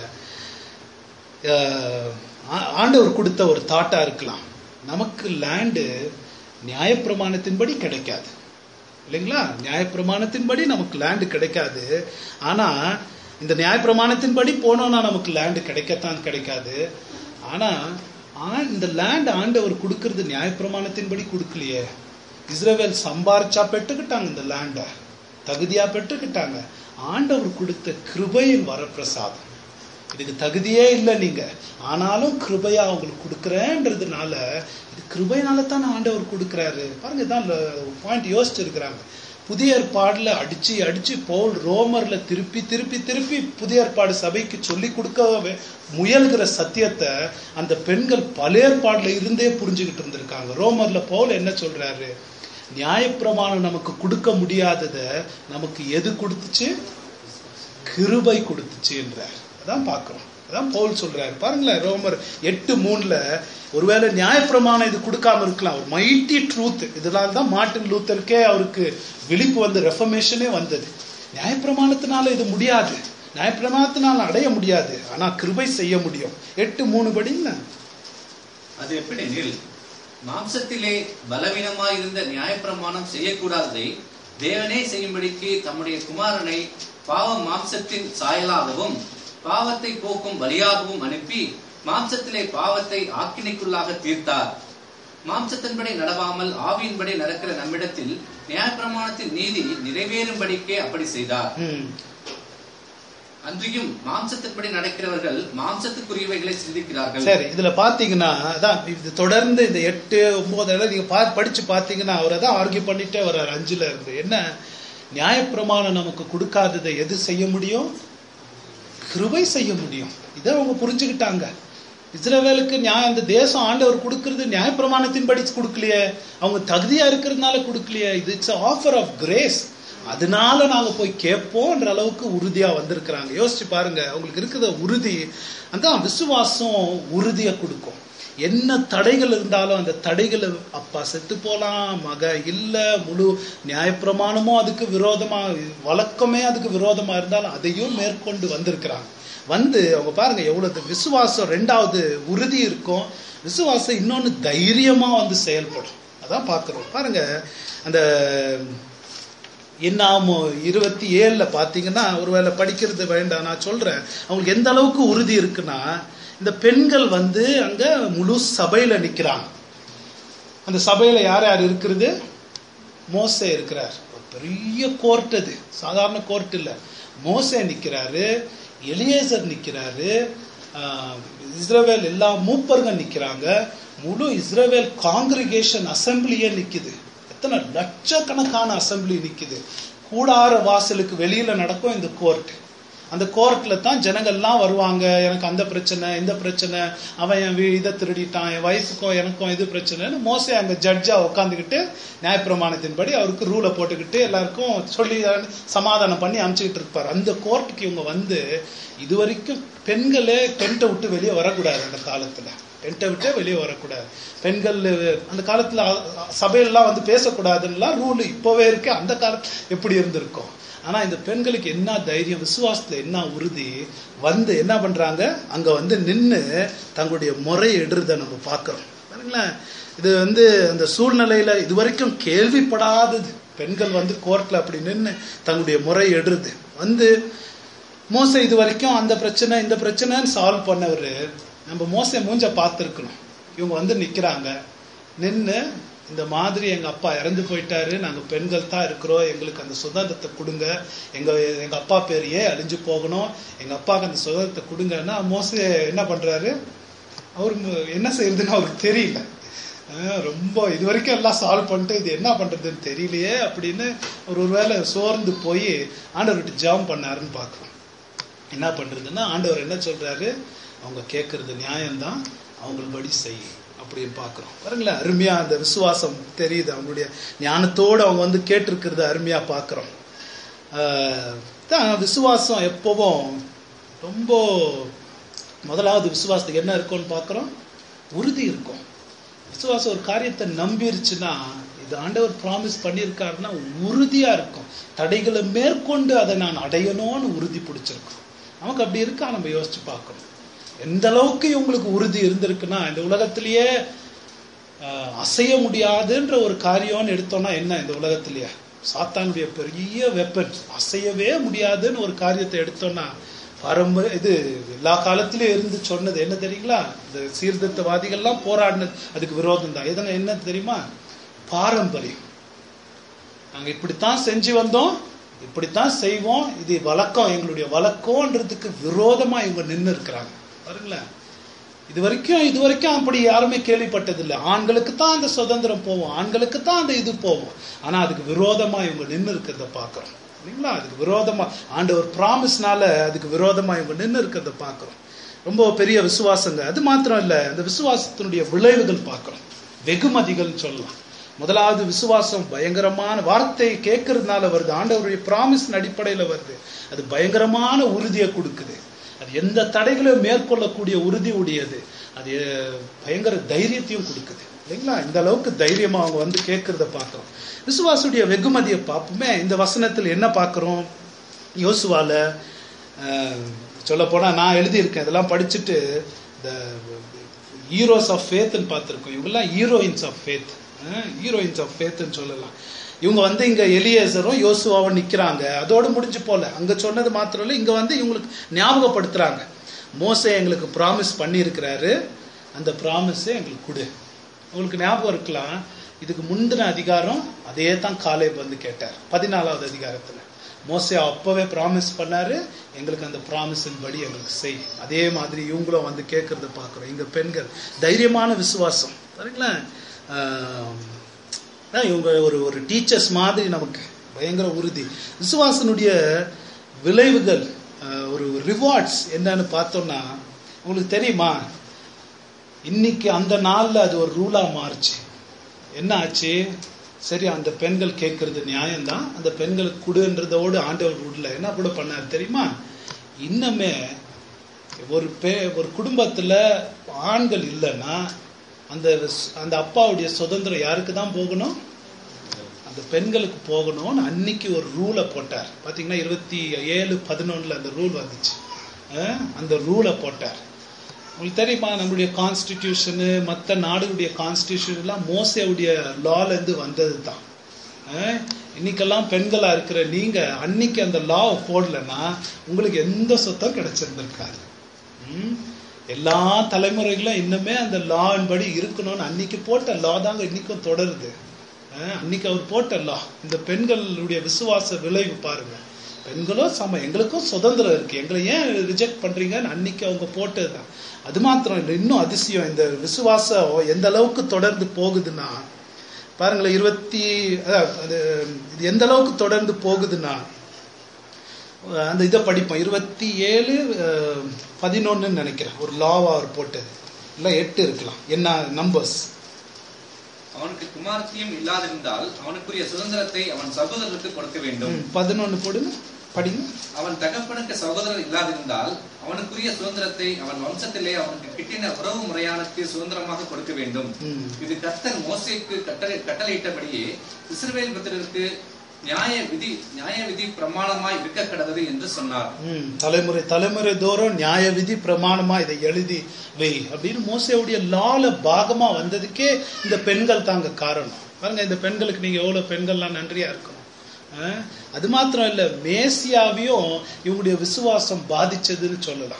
அஹ் ஆ- ஆண்டவர் கொடுத்த ஒரு தாட்டா இருக்கலாம் நமக்கு லேண்டு நியாயப்பிரமாணத்தின்படி கிடைக்காது இல்லைங்களா நியாயப்பிரமாணத்தின்படி நமக்கு லேண்டு கிடைக்காது ஆனா இந்த நியாயப்பிரமாணத்தின்படி போனோம்னா நமக்கு லேண்டு கிடைக்கத்தான் கிடைக்காது ஆனா ஆ- இந்த லேண்ட் ஆண்டவர் கொடுக்கறது நியாயப்பிரமாணத்தின்படி கொடுக்கலையே இஸ்ரவேல் சம்பாரிச்சா பெற்றுக்கிட்டாங்க இந்த லேண்டை தகுதியா பெற்றுக்கிட்டாங்க ஆண்டவர் கொடுத்த கிருபையின் வரப்பிரசாதம் இதுக்கு தகுதியே இல்லை நீங்க ஆனாலும் கிருபையா அவங்களுக்கு கொடுக்குறேன்றதுனால இது கிருபையினால தான் ஆண்டவர் கொடுக்குறாரு பாருங்க இதான் பாயிண்ட் யோசிச்சிருக்கிறாங்க புதிய ஏற்பாடுல அடிச்சு அடிச்சு பவுல் ரோமர்ல திருப்பி திருப்பி திருப்பி புதிய ஏற்பாடு சபைக்கு சொல்லி கொடுக்க வே- முயல்கிற சத்தியத்தை அந்த பெண்கள் பழைய ஏற்பாடுல இருந்தே புரிஞ்சுக்கிட்டு இருந்திருக்காங்க ரோமர்ல பவுல் என்ன சொல்றாரு நியாயப்பிரமாணம் நமக்கு கொடுக்க முடியாததை நமக்கு எது கொடுத்துச்சு கிருபை கொடுத்துச்சுன்றார் அதான் பார்க்கிறோம் அதான் பவுல் சொல்றாரு பாருங்களேன் ரோமர் எட்டு மூணுல ஒருவேளை நியாயப்பிரமாணம் இது கொடுக்காம இருக்கலாம் ஒரு மைட்டி ட்ரூத் இதனால தான் மார்ட்டின் லூத்தருக்கே அவருக்கு விழிப்பு வந்து ரெஃபர்மேஷனே வந்தது நியாயப்பிரமாணத்தினால இது முடியாது நியாயப்பிரமாணத்தினால அடைய முடியாது ஆனா கிருபை செய்ய முடியும் எட்டு மூணு படிங்க அது எப்படினில் மாம்சத்திலே பலவீனமாயிருந்த நியாயப்பிரமாணம் செய்யக்கூடாததை தேவனே செய்யும்படிக்கு தம்முடைய குமாரனை பாவ மாம்சத்தின் சாயலாகவும் பாவத்தை போக்கும் பலியாகவும் அனுப்பி மாம்சத்திலே பாவத்தை ஆக்கினைக்குள்ளாக தீர்த்தார் மாம்சத்தின்படி நடவாமல் ஆவியின்படி நடக்கிற நம்மிடத்தில் நியாயப்பிரமாணத்தின் நீதி நிறைவேறும்படிக்கே அப்படி செய்தார் ம் அன்றியும் மாம்சத்தின்படி நடக்கிறவர்கள் மாம்சத்துக்குரியவைகளை சிந்திக்கிறார்கள் சரி இதுல பாத்தீங்கன்னா அதான் இது தொடர்ந்து இந்த எட்டு ஒன்பது எல்லாம் நீங்க பா படிச்சு பாத்தீங்கன்னா அவர் தான் ஆர்கியூ பண்ணிட்டே வர்றாரு அஞ்சுல இருந்து என்ன நியாயப்பிரமாணம் நமக்கு கொடுக்காததை எது செய்ய முடியும் கிருபை செய்ய முடியும் இதை அவங்க புரிஞ்சுக்கிட்டாங்க இஸ்ரவேலுக்கு நியாய அந்த தேசம் ஆண்டவர் கொடுக்கிறது நியாயப்பிரமாணத்தின்படி கொடுக்கலையே அவங்க தகுதியா இருக்கிறதுனால கொடுக்கலையே இது இட்ஸ் ஆஃபர் ஆஃப் கிரேஸ் அதனால நாங்க போய் கேட்போம்ன்ற அளவுக்கு உறுதியா வந்திருக்கிறாங்க யோசிச்சு பாருங்க அவங்களுக்கு இருக்கிற உறுதி அதான் விசுவாசம் உறுதியை கொடுக்கும் என்ன தடைகள் இருந்தாலும் அந்த தடைகளை அப்பா செத்து போலாம் மக இல்ல முழு நியாயப்பிரமாணமும் அதுக்கு விரோதமா வழக்கமே அதுக்கு விரோதமா இருந்தாலும் அதையும் மேற்கொண்டு வந்திருக்கிறாங்க வந்து அவங்க பாருங்க எவ்வளவு விசுவாசம் ரெண்டாவது உறுதி இருக்கும் விசுவாசம் இன்னொன்னு தைரியமா வந்து செயல்படும் அதான் பார்க்கிறோம் பாருங்க அந்த என்னாமோ இருபத்தி ஏழுல பாத்தீங்கன்னா ஒருவேளை படிக்கிறது வேண்டாம் நான் சொல்றேன் அவங்களுக்கு எந்த அளவுக்கு உறுதி இருக்குன்னா இந்த பெண்கள் வந்து அங்க முழு சபையில நிக்கிறாங்க அந்த சபையில யார் யார் இருக்கிறது மோசே இருக்கிறார் ஒரு பெரிய கோர்ட் அது சாதாரண கோர்ட் இல்ல மோசே நிக்கிறாரு எலியேசர் நிக்கிறாரு ஆஹ், இஸ்ரவேல் எல்லா மூப்பர்கள் நிக்கிறாங்க முழு இஸ்ரவேல் காங்கிரிகேஷன் அசம்பிளியே நிக்குது எத்தனை லட்சக்கணக்கான அசம்பிளி நிக்குது கூடார வாசலுக்கு வெளியில நடக்கும் இந்த கோர்ட் அந்த கோர்ட்ல தான் ஜனங்கள்லாம் வருவாங்க எனக்கு அந்த பிரச்சனை இந்த பிரச்சனை அவன் என் வீ- இதை திருடிட்டான் என் வயசுக்கும் எனக்கும் இது பிரச்சனைன்னு மோசே அங்க ஜட்ஜா உட்காந்துக்கிட்டு நியாயப்பிரமாணத்தின்படி அவருக்கு ரூலை போட்டுக்கிட்டு எல்லாருக்கும் சொல்லி சமாதானம் பண்ணி அனுப்பிச்சுக்கிட்டு இருப்பார் அந்த கோர்ட்டுக்கு இவங்க வந்து இது வரைக்கும் பெண்களே டென்ட்டை விட்டு வெளியே வரக்கூடாது அந்த காலத்துல டென்ட்டை விட்டே வெளியே வரக்கூடாது பெண்கள் அந்த காலத்துல அ- அ- சபையெல்லாம் வந்து பேசக்கூடாதுன்னுலாம் ரூல் இப்பவே இருக்கு அந்த காலத்துல எப்படி இருந்திருக்கும் ஆனா இந்த பெண்களுக்கு என்ன தைரியம் விசுவாசத்துல என்ன உறுதி வந்து என்ன பண்றாங்க அங்க வந்து நின்னு தங்களுடைய முறையை எடுறத நம்ம பார்க்கிறோம் பாருங்களேன் இது வந்து அந்த சூழ்நிலையில இது வரைக்கும் கேள்விப்படாதது பெண்கள் வந்து கோர்ட்ல அப்படி நின்னு தங்களுடைய முறை எடுறது வந்து மோசை இது வரைக்கும் அந்த பிரச்சனை இந்த பிரச்சனைன்னு சால்வ் பண்ணவரு நம்ம மோசை மூஞ்ச பார்த்துருக்கணும் இவங்க வந்து நிக்கிறாங்க நின்னு இந்த மாதிரி எங்க அப்பா இறந்து போயிட்டாரு நாங்க பெண்கள் தான் இருக்கிறோம் எங்களுக்கு அந்த சுதந்திரத்தை கொடுங்க எங்க எங்க அப்பா பேர் ஏன் அழிஞ்சு போகணும் எங்க அப்பாவுக்கு அந்த சுதந்திரத்தை கொடுங்கன்னா மோசே என்ன பண்றாரு அவர் மு- என்ன செய்யறதுன்னு அவருக்கு தெரியல அஹ் ரொம்ப இது வரைக்கும் எல்லாம் சால்வ் பண்ணிட்டு இது என்ன பண்றதுன்னு தெரியலையே அப்படின்னு அவர் ஒருவேளை சோர்ந்து போய் ஆண்டவர்கிட்ட ஜெபம் பண்ணாருன்னு பார்க்கிறோம் என்ன பண்றதுன்னா ஆண்டவர் என்ன சொல்றாரு அவங்க கேட்கறது நியாயம்தான் அவங்களபடி செய் அப்படின்னு பார்க்கிறோம் பாருங்களேன் அருமையா அந்த விசுவாசம் தெரியுது அவங்களுடைய ஞானத்தோடு அவங்க வந்து கேட்டிருக்கிறத அருமையா பார்க்கிறோம் ஆஹ் தான் விசுவாசம் எப்பவும் ரொம்ப முதலாவது விசுவாசத்துக்கு என்ன இருக்கும்னு பார்க்கிறோம் உறுதி இருக்கும் விசுவாசம் ஒரு காரியத்தை நம்பிருச்சுன்னா இது ஆண்டவர் ப்ராமிஸ் பண்ணியிருக்காருன்னா உறுதியா இருக்கும் தடைகளை மேற்கொண்டு அதை நான் அடையணும்னு உறுதி பிடிச்சிருக்கும் நமக்கு அப்படி இருக்கா நம்ம யோசிச்சு பார்க்கணும் எந்த அளவுக்கு இவங்களுக்கு உறுதி இருந்திருக்குன்னா இந்த உலகத்திலேயே ஆஹ், அசைய முடியாதுன்ற ஒரு காரியம்னு எடுத்தோம்னா என்ன இந்த உலகத்திலேயே சாத்தானுடைய பெரிய வெப்பன் அசையவே முடியாதுன்னு ஒரு காரியத்தை எடுத்தோம்னா பாரம்பரிய இது எல்லா காலத்திலயும் இருந்து சொன்னது என்ன தெரியுங்களா இந்த சீர்திருத்தவாதிகள்லாம் போராடினது அதுக்கு விரோதம் தான் எதனா என்ன தெரியுமா பாரம்பரியம் நாங்க இப்படித்தான் செஞ்சு வந்தோம் இப்படித்தான் செய்வோம் இது வழக்கம் எங்களுடைய வழக்கம்ன்றதுக்கு விரோதமா இவங்க நின்று இருக்கிறாங்க பாருங்களேன் இது வரைக்கும் இது வரைக்கும் அப்படி யாருமே கேள்விப்பட்டதில்லை ஆண்களுக்கு தான் அந்த சுதந்திரம் போவோம் ஆண்களுக்கு தான் அந்த இது போவோம் ஆனா அதுக்கு விரோதமா இவங்க நின்று இருக்கிறத பார்க்கிறோம் இல்லைங்களா அதுக்கு விரோதமா ஆண்டவர் ப்ராமிஸ்னால அதுக்கு விரோதமா இவங்க நின்று இருக்கிறத பார்க்கிறோம் ரொம்ப பெரிய விசுவாசங்க அது மாத்திரம் இல்ல அந்த விசுவாசத்தினுடைய விளைவுகள் பார்க்கிறோம் வெகுமதிகள்னு சொல்லலாம் முதலாவது விசுவாசம் பயங்கரமான வார்த்தை கேட்கறதுனால வருது ஆண்டவருடைய ப்ராமிஸ் அடிப்படையில வருது அது பயங்கரமான உறுதியை கொடுக்குது அது எந்த தடைகளையும் மேற்கொள்ளக்கூடிய உறுதி உடையது அது அஹ், பயங்கர தைரியத்தையும் கொடுக்குது இல்லைங்களா இந்த அளவுக்கு தைரியமா அவங்க வந்து கேட்கறத பார்க்கிறோம் விசுவாசுடைய வெகுமதியை பார்ப்போமே இந்த வசனத்தில் என்ன பார்க்கிறோம் யோசுவால சொல்ல போனா நான் எழுதியிருக்கேன் இதெல்லாம் படிச்சுட்டு இந்த ஹீரோஸ் ஆஃப் ஃபேத்னு பார்த்துருக்கோம் இவங்கெல்லாம் heroines of faith heroines of ஃபேத்னு சொல்லலாம் இவங்க வந்து இங்க எலியேசரும் யோசுவாவும் நிக்கிறாங்க அதோடு முடிஞ்சு போல அங்க சொன்னது மாத்திரம் இல்ல இங்க வந்து இவங்களுக்கு ஞாபகப்படுத்துறாங்க மோசே எங்களுக்கு ப்ராமிஸ் பண்ணியிருக்கிறாரு அந்த ப்ராமிஸை எங்களுக்கு கொடு உங்களுக்கு ஞாபகம் இருக்கலாம் இதுக்கு முந்தின அதிகாரம் அதே தான் காலேப் வந்து கேட்டார் பதினாலாவது அதிகாரத்துல மோசே அப்பவே ப்ராமிஸ் பண்ணாரு எங்களுக்கு அந்த ப்ராமிஸின் படி எங்களுக்கு செய் அதே மாதிரி இவங்களும் வந்து கேட்கறத பார்க்குறோம் இங்க பெண்கள் தைரியமான விசுவாசம் பாருங்களேன் ஆஹ், அதான் இவங்க ஒரு ஒரு டீச்சர்ஸ் மாதிரி நமக்கு பயங்கர உறுதி விசுவாசனுடைய விளைவுகள் ஆஹ், ஒரு ரிவார்ட்ஸ் என்னன்னு பார்த்தோம்னா உங்களுக்கு தெரியுமா இன்னைக்கு அந்த நாள்ல அது ஒரு ரூலா மாறுச்சு என்ன ஆச்சு சரி அந்த பெண்கள் கேட்கறது நியாயம்தான் அந்த பெண்களுக்கு கொடுன்றதோடு ஆண்டவர் விடல என்ன கூட பண்ணாரு தெரியுமா இன்னமே ஒரு பே ஒரு குடும்பத்துல ஆண்கள் இல்லைன்னா அந்த அந்த அப்பாவுடைய சுதந்திரம் யாருக்கு தான் போகணும் அந்த பெண்களுக்கு போகணும்னு அன்னைக்கு ஒரு ரூலை போட்டார் பாத்தீங்கன்னா இருபத்தி ஏழு பதினொன்னுல அந்த ரூல் வந்துச்சு அஹ் அந்த ரூலை போட்டார் உங்களுக்கு தெரியுமா நம்மளுடைய கான்ஸ்டிடியூஷனு மற்ற நாடுகளுடைய கான்ஸ்டிடியூஷன் எல்லாம் மோசேவுடைய லால இருந்து வந்தது தான் இன்னைக்கெல்லாம் பெண்களா இருக்கிற நீங்க அன்னைக்கு அந்த லா போடலன்னா உங்களுக்கு எந்த சொத்தம் கிடைச்சிருந்திருக்காது ம்? எல்லா தலைமுறைகளும் இன்னுமே அந்த லாவின் படி இருக்கணும்னு அன்னைக்கு போட்ட லா தாங்க இன்னைக்கும் தொடருது அஹ் அன்னைக்கு அவர் போட்ட லா இந்த பெண்களுடைய விசுவாச விளைவு பாருங்க பெண்களும் சம எங்களுக்கும் சுதந்திரம் இருக்கு எங்களை ஏன் ரிஜெக்ட் பண்றீங்கன்னு அன்னைக்கு அவங்க போட்டதுதான் அது மாத்திரம் இல்லை இன்னும் அதிசயம் இந்த விசுவாசம் எந்த அளவுக்கு தொடர்ந்து போகுதுன்னா பாருங்களேன் இருபத்தி அதான், அது இது எந்த அளவுக்கு தொடர்ந்து போகுதுன்னா அஹ் அந்த இதை படிப்போம் இருபத்தி ஏழு பதினொன்னு நினைக்கிறேன் ஒரு லாவா அவர் போட்டது இல்லை எட்டு இருக்கலாம் என்ன நம்பர்ஸ் அவனுக்கு குமாரத்தியும் இல்லாதிருந்தால் அவனுக்குரிய சுதந்திரத்தை அவன் சகோதரருக்கு கொடுக்க வேண்டும் பதினொன்னு போடுங்க படிங்க அவன் தகப்பனுக்கு சகோதரர் இல்லாதிருந்தால் அவனுக்குரிய சுதந்திரத்தை அவன் வம்சத்திலே அவனுக்கு கிட்டின உறவு முறையானுக்கு சுதந்திரமாக கொடுக்க வேண்டும் ம். இது கர்த்தர் மோசேக்கு கட்டளை கட்டளையிட்டபடியே இஸ்ரவேல் புத்திரருக்கு நியாய விதி நியாய விதி பிரமாணமாய் இருக்க கடவுது என்று சொன்னார் ம், தலைமுறை தலைமுறை தோறும் நியாய விதி பிரமாணமா இதை எழுதி வை அப்படின்னு மோசையுடைய லால பாகமா வந்ததுக்கே இந்த பெண்கள் தாங்க காரணம் பாருங்க இந்த பெண்களுக்கு நீங்க எவ்வளவு பெண்கள்லாம் நன்றியா இருக்கணும் அஹ், அது மாத்திரம் இல்ல மேசியாவையும் இவங்களுடைய விசுவாசம் பாதிச்சதுன்னு சொல்லலாம்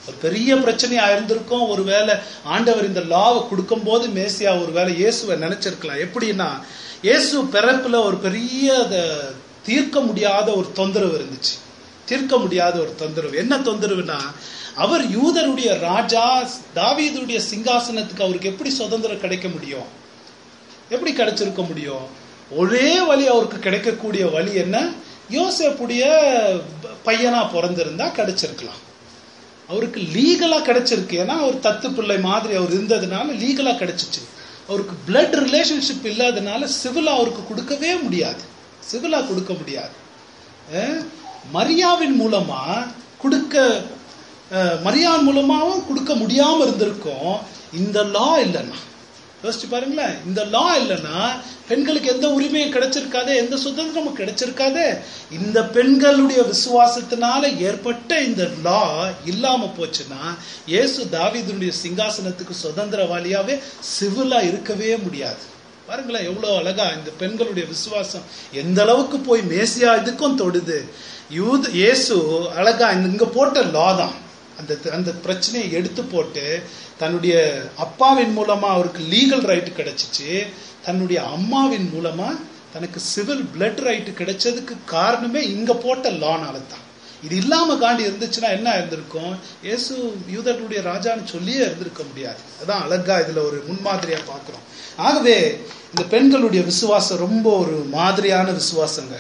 ஒரு பெரிய பிரச்சனையா இருந்திருக்கும் ஒருவேளை ஆண்டவர் இந்த லாவை கொடுக்கும்போது மேசியா ஒருவேளை இயேசுவை நினைச்சிருக்கலாம் எப்படின்னா இயேசு பிறப்புல ஒரு பெரிய அத தீர்க்க முடியாத ஒரு தொந்தரவு இருந்துச்சு தீர்க்க முடியாத ஒரு தொந்தரவு என்ன தொந்தரவுனா அவர் யூதருடைய ராஜா தாவீதுடைய சிங்காசனத்துக்கு அவருக்கு எப்படி சுதந்திரம் கிடைக்க முடியும் எப்படி கிடைச்சிருக்க முடியும் ஒரே வழி அவருக்கு கிடைக்கக்கூடிய வழி என்ன யோசேப்புடைய ப- பையனா பிறந்திருந்தா கிடைச்சிருக்கலாம் அவருக்கு லீகலா கிடைச்சிருக்கு ஏன்னா அவர் தத்து பிள்ளை மாதிரி அவர் இருந்ததுனால லீகலா கிடைச்சிச்சு அவருக்கு பிளட் ரிலேஷன்ஷிப் இல்லாதனால சிவிலா அவருக்கு கொடுக்கவே முடியாது சிவிலா கொடுக்க முடியாது அஹ், மரியாவின் மூலமா கொடுக்க அஹ், மரியான் மூலமாவும் கொடுக்க முடியாம இருந்திருக்கும் இந்த லா இல்லைன்னா யோசிச்சு பாருங்களேன் இந்த லா இல்லைன்னா பெண்களுக்கு எந்த உரிமையும் கிடைச்சிருக்காதே எந்த சுதந்திரமும் கிடைச்சிருக்காதே இந்த பெண்களுடைய விசுவாசத்தினால ஏற்பட்ட இந்த லா இல்லாம போச்சுன்னா இயேசு தாவீதுடைய சிங்காசனத்துக்கு சுதந்திரவாளியாவே சிவிலா இருக்கவே முடியாது பாருங்களேன் எவ்வளவு அழகா இந்த பெண்களுடைய விசுவாசம் எந்த அளவுக்கு போய் மேசியா இதுக்கும் தொடுது யூத் இயேசு அழகா இந்த- இங்க போட்ட லா தான் அந்த அந்த பிரச்சனையை எடுத்து போட்டு தன்னுடைய அப்பாவின் மூலமா அவருக்கு லீகல் ரைட் கிடைச்சிச்சு தன்னுடைய அம்மாவின் மூலமா தனக்கு சிவில் பிளட் ரைட் கிடைச்சதுக்கு காரணமே இங்க போட்ட லானால தான் இது இல்லாம காண்டி இருந்துச்சுன்னா என்ன இருந்திருக்கும் இயேசு யூதர்களுடைய ராஜான்னு சொல்லியே இருந்திருக்க முடியாது அதான் அழகா இதுல ஒரு முன்மாதிரியா பார்க்கிறோம் ஆகவே இந்த பெண்களுடைய விசுவாசம் ரொம்ப ஒரு மாதிரியான விசுவாசங்க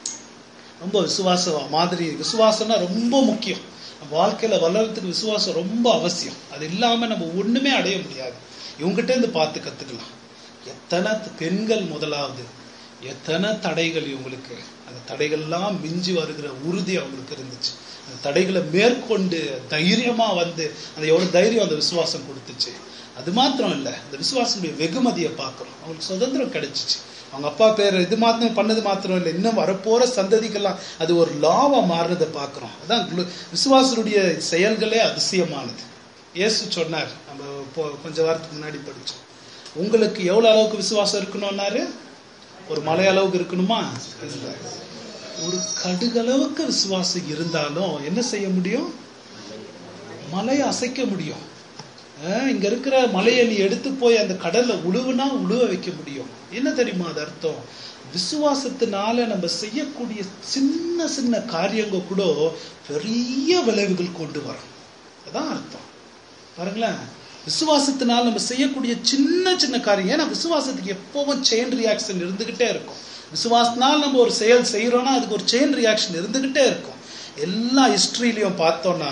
ரொம்ப விசுவாசம் மாதிரி விசுவாசம்னா ரொம்ப முக்கியம் நம்ம வாழ்க்கையில வளர்றதுக்கு விசுவாசம் ரொம்ப அவசியம் அது இல்லாம நம்ம ஒண்ணுமே அடைய முடியாது இவங்ககிட்ட இருந்து பார்த்து கத்துக்கலாம் எத்தனை பெண்கள் முதலாவது எத்தனை தடைகள் இவங்களுக்கு அந்த தடைகள்லாம் மிஞ்சி வருகிற உறுதி அவங்களுக்கு இருந்துச்சு அந்த தடைகளை மேற்கொண்டு தைரியமா வந்து அந்த எவ்வளவு தைரியம் அந்த விசுவாசம் கொடுத்துச்சு அது மாத்திரம் இல்ல இந்த விசுவாசனுடைய வெகுமதியை பார்க்கிறோம் அவங்களுக்கு சுதந்திரம் கிடைச்சிச்சு அவங்க அப்பா பேர் இது மாத்திரம் பண்ணது மாத்திரம் இல்லை இன்னும் வரப்போற சந்ததிக்கெல்லாம் அது ஒரு லாவா மாறுறதை பார்க்கிறோம் அதான் குளு- விசுவாசனுடைய செயல்களே அதிசயமானது இயேசு சொன்னார் நம்ம இப்போ கொஞ்ச வாரத்துக்கு முன்னாடி படிச்சோம் உங்களுக்கு எவ்வளவு அளவுக்கு விசுவாசம் இருக்கணும்னாரு ஒரு மலை அளவுக்கு இருக்கணுமா இல்ல ஒரு கடுகளவுக்கு விசுவாசம் இருந்தாலும் என்ன செய்ய முடியும் மலையை அசைக்க முடியும் அஹ் இங்க இருக்கிற மலையை நீ எடுத்து போய் அந்த கடல்ல உழுவுனா உழுவ வைக்க முடியும் என்ன தெரியுமா அது அர்த்தம் விசுவாசத்தினால நம்ம செய்யக்கூடிய சின்ன சின்ன காரியங்க கூட பெரிய விளைவுகள் கொண்டு வரும் அதான் அர்த்தம் பாருங்களேன் விசுவாசத்தினால் நம்ம செய்யக்கூடிய சின்ன சின்ன காரியம் ஏன்னா விசுவாசத்துக்கு எப்பவும் செயின் ரியாக்ஷன் இருந்துகிட்டே இருக்கும் விசுவாசத்தினால் நம்ம ஒரு செயல் செய்யறோம்னா அதுக்கு ஒரு செயின் ரியாக்ஷன் இருந்துகிட்டே இருக்கும் எல்லா ஹிஸ்டரியிலையும் பார்த்தோம்னா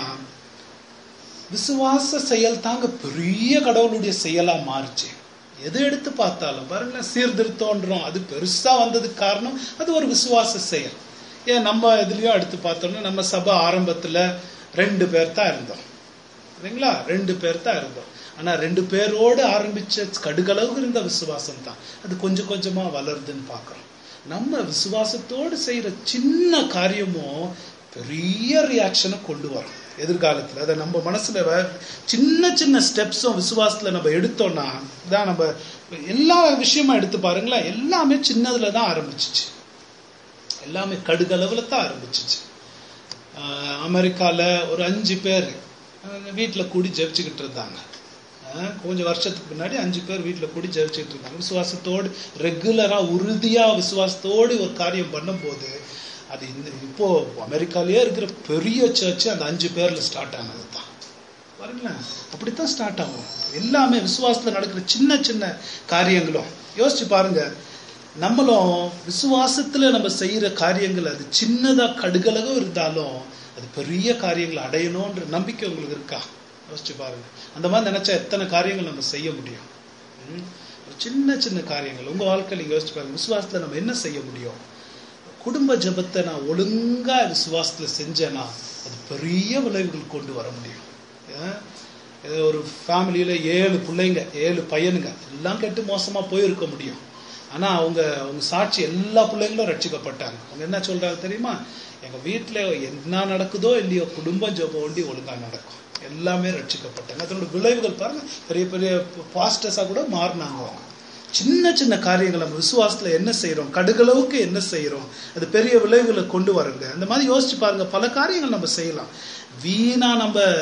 விசுவாச செயல் தாங்க பெரிய கடவுளுடைய செயலா மாறுச்சு எது எடுத்து பார்த்தாலும் பாருங்களேன் சீர்திருத்தம்ன்றோம் அது பெருசா வந்ததுக்கு காரணம் அது ஒரு விசுவாச செயல் ஏன் நம்ம இதுலயும் எடுத்து பார்த்தோம்னா நம்ம சபை ஆரம்பத்துல ரெண்டு பேர் தான் இருந்தோம் சரிங்களா ரெண்டு பேர் தான் இருந்தோம் ஆனா ரெண்டு பேரோடு ஆரம்பிச்ச கடுகளவுக்கு இருந்த விசுவாசம் தான் அது கொஞ்சம் கொஞ்சமா வளருதுன்னு பார்க்கிறோம் நம்ம விசுவாசத்தோடு செய்யற சின்ன காரியமும் பெரிய ரியாக்ஷனை கொண்டு வரும் எதிர்காலத்துல அதை நம்ம மனசுல வ- சின்ன சின்ன ஸ்டெப்ஸும் விசுவாசத்துல நம்ம எடுத்தோம்னா தான் நம்ம எல்லா விஷயமா எடுத்து பாருங்களேன் எல்லாமே சின்னதுல தான் ஆரம்பிச்சிச்சு எல்லாமே கடுகளவுல தான் ஆரம்பிச்சிச்சு ஆஹ் அமெரிக்கால ஒரு அஞ்சு பேர் வீட்டில் கூடி ஜெபிச்சுக்கிட்டு இருந்தாங்க ஆஹ் கொஞ்சம் வருஷத்துக்கு முன்னாடி அஞ்சு பேர் வீட்டில் கூடி ஜெபிச்சுக்கிட்டு இருந்தாங்க விசுவாசத்தோடு ரெகுலரா உறுதியா விசுவாசத்தோடு ஒரு காரியம் பண்ணும்போது அது இந்த இப்போ அமெரிக்காலயே இருக்கிற பெரிய சர்ச் அந்த அஞ்சு பேர்ல ஸ்டார்ட் ஆனது தான் பாருங்களேன் அப்படித்தான் ஸ்டார்ட் ஆகும் எல்லாமே விசுவாசத்துல நடக்கிற சின்ன சின்ன காரியங்களும் யோசிச்சு பாருங்க நம்மளும் விசுவாசத்துல நம்ம செய்யற காரியங்கள் அது சின்னதா கடுகளவு இருந்தாலும் அது பெரிய காரியங்களை அடையணும்ன்ற நம்பிக்கை உங்களுக்கு இருக்கா யோசிச்சு பாருங்க அந்த மாதிரி நினைச்சா எத்தனை காரியங்கள் நம்ம செய்ய முடியும் ம்? ஒரு சின்ன சின்ன காரியங்கள் உங்க வாழ்க்கையில நீங்க யோசிச்சு பாருங்க விசுவாசத்துல நம்ம என்ன செய்ய முடியும் குடும்ப ஜெபத்தை நான் ஒழுங்கா விசுவாசத்துல செஞ்சேன்னா அது பெரிய விளைவுகள் கொண்டு வர முடியும் ஏன்? இது ஒரு ஃபேமிலியில ஏழு பிள்ளைங்க ஏழு பையனுங்க எல்லாம் கெட்டு மோசமா போயிருக்க முடியும் ஆனா அவங்க அவங்க சாட்சி எல்லா பிள்ளைங்களும் ரட்சிக்கப்பட்டாங்க அவங்க என்ன சொல்றாங்க தெரியுமா எங்க வீட்டுல என்ன நடக்குதோ இல்லையோ குடும்ப ஜெபம் ஒண்டி ஒழுங்கா நடக்கும் எல்லாமே ரட்சிக்கப்பட்டாங்க அதனோட விளைவுகள் பாருங்க பெரிய பெரிய பாஸ்டர்ஸா கூட மாறினாங்க அவங்க சின்ன சின்ன காரியங்கள் நம்ம விசுவாசத்துல என்ன செய்றோம் கடுகளவுக்கு என்ன செய்றோம் அது பெரிய விளைவுகளை கொண்டு வருங்க அந்த மாதிரி யோசிச்சு பாருங்க பல காரியங்கள் நம்ம செய்யலாம் வீணா நம்ம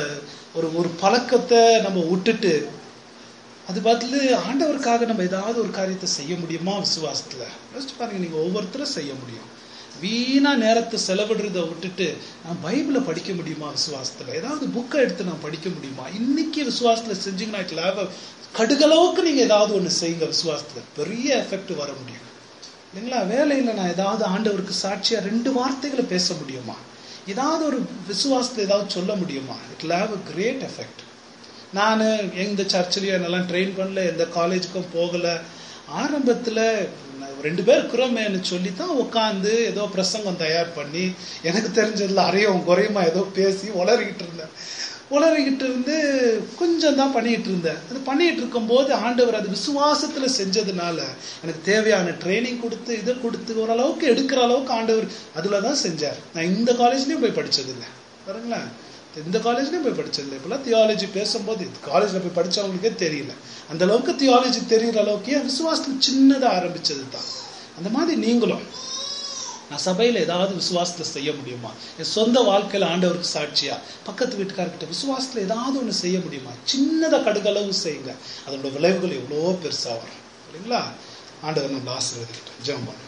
ஒரு ஒரு பழக்கத்தை நம்ம விட்டுட்டு அது பதில் ஆண்டவருக்காக நம்ம ஏதாவது ஒரு காரியத்தை செய்ய முடியுமா விசுவாசத்துல யோசிச்சு பாருங்க நீங்க ஒவ்வொருத்தரும் செய்ய முடியும் வீணா நேரத்தை செலவிடுறதை விட்டுட்டு நான் பைபிளை படிக்க முடியுமா விசுவாசத்துல ஏதாவது புக்கை எடுத்து நான் படிக்க முடியுமா இன்னைக்கு விசுவாசத்துல செஞ்சீங்கன்னா it will have a- கடுகளவுக்கு நீங்க ஏதாவது ஒண்ணு செய்யுங்க விசுவாசத்துல பெரிய எஃபெக்ட் வர முடியும் இல்லைங்களா வேலையில நான் ஏதாவது ஆண்டவருக்கு சாட்சியா ரெண்டு வார்த்தைகளை பேச முடியுமா ஏதாவது ஒரு விசுவாசத்தை ஏதாவது சொல்ல முடியுமா it have a great effect நான் எந்த சர்ச்சிலையும் என்னெல்லாம் ட்ரெயின் பண்ணல எந்த காலேஜுக்கும் போகல ஆரம்பத்துல நான் ரெண்டு பேர் இருக்கிறோமேன்னு சொல்லி தான் உட்காந்து ஏதோ பிரசங்கம் தயார் பண்ணி எனக்கு தெரிஞ்சதுல அறையும் குறையுமா ஏதோ பேசி உளறிக்கிட்டு இருந்தேன் உளறிக்கிட்டு இருந்து கொஞ்சம் தான் பண்ணிட்டு இருந்தேன் அது பண்ணிட்டு இருக்கும்போது ஆண்டவர் அது விசுவாசத்துல செஞ்சதுனால எனக்கு தேவையான ட்ரைனிங் கொடுத்து இதை கொடுத்து ஓரளவுக்கு எடுக்கிற அளவுக்கு ஆண்டவர் அதுல தான் செஞ்சார் நான் இந்த காலேஜ்லயும் போய் படிச்சது இல்லை பாருங்களேன் இந்த காலேஜ்லயும் போய் படிச்சது இல்லை இப்பெல்லாம் தியாலஜி பேசும்போது காலேஜ்ல போய் படிச்சவங்களுக்கே தெரியல அந்த அளவுக்கு தியாலஜி தெரியுற அளவுக்கு என் விசுவாசத்துல சின்னதா ஆரம்பிச்சது தான் அந்த மாதிரி நீங்களும் நான் சபையில ஏதாவது விசுவாசத்துல செய்ய முடியுமா என் சொந்த வாழ்க்கையில ஆண்டவருக்கு சாட்சியா பக்கத்து வீட்டுக்காரர்கிட்ட விசுவாசத்துல ஏதாவது ஒண்ணு செய்ய முடியுமா சின்னதா கடுகளவு செய்யுங்க அதோட விளைவுகள் எவ்வளோ பெருசா வரும் இல்லைங்களா ஆண்டவர் நம்ம ஆசீர்வதிக்கிட்டோம் ஜெபம் பண்ணுங்க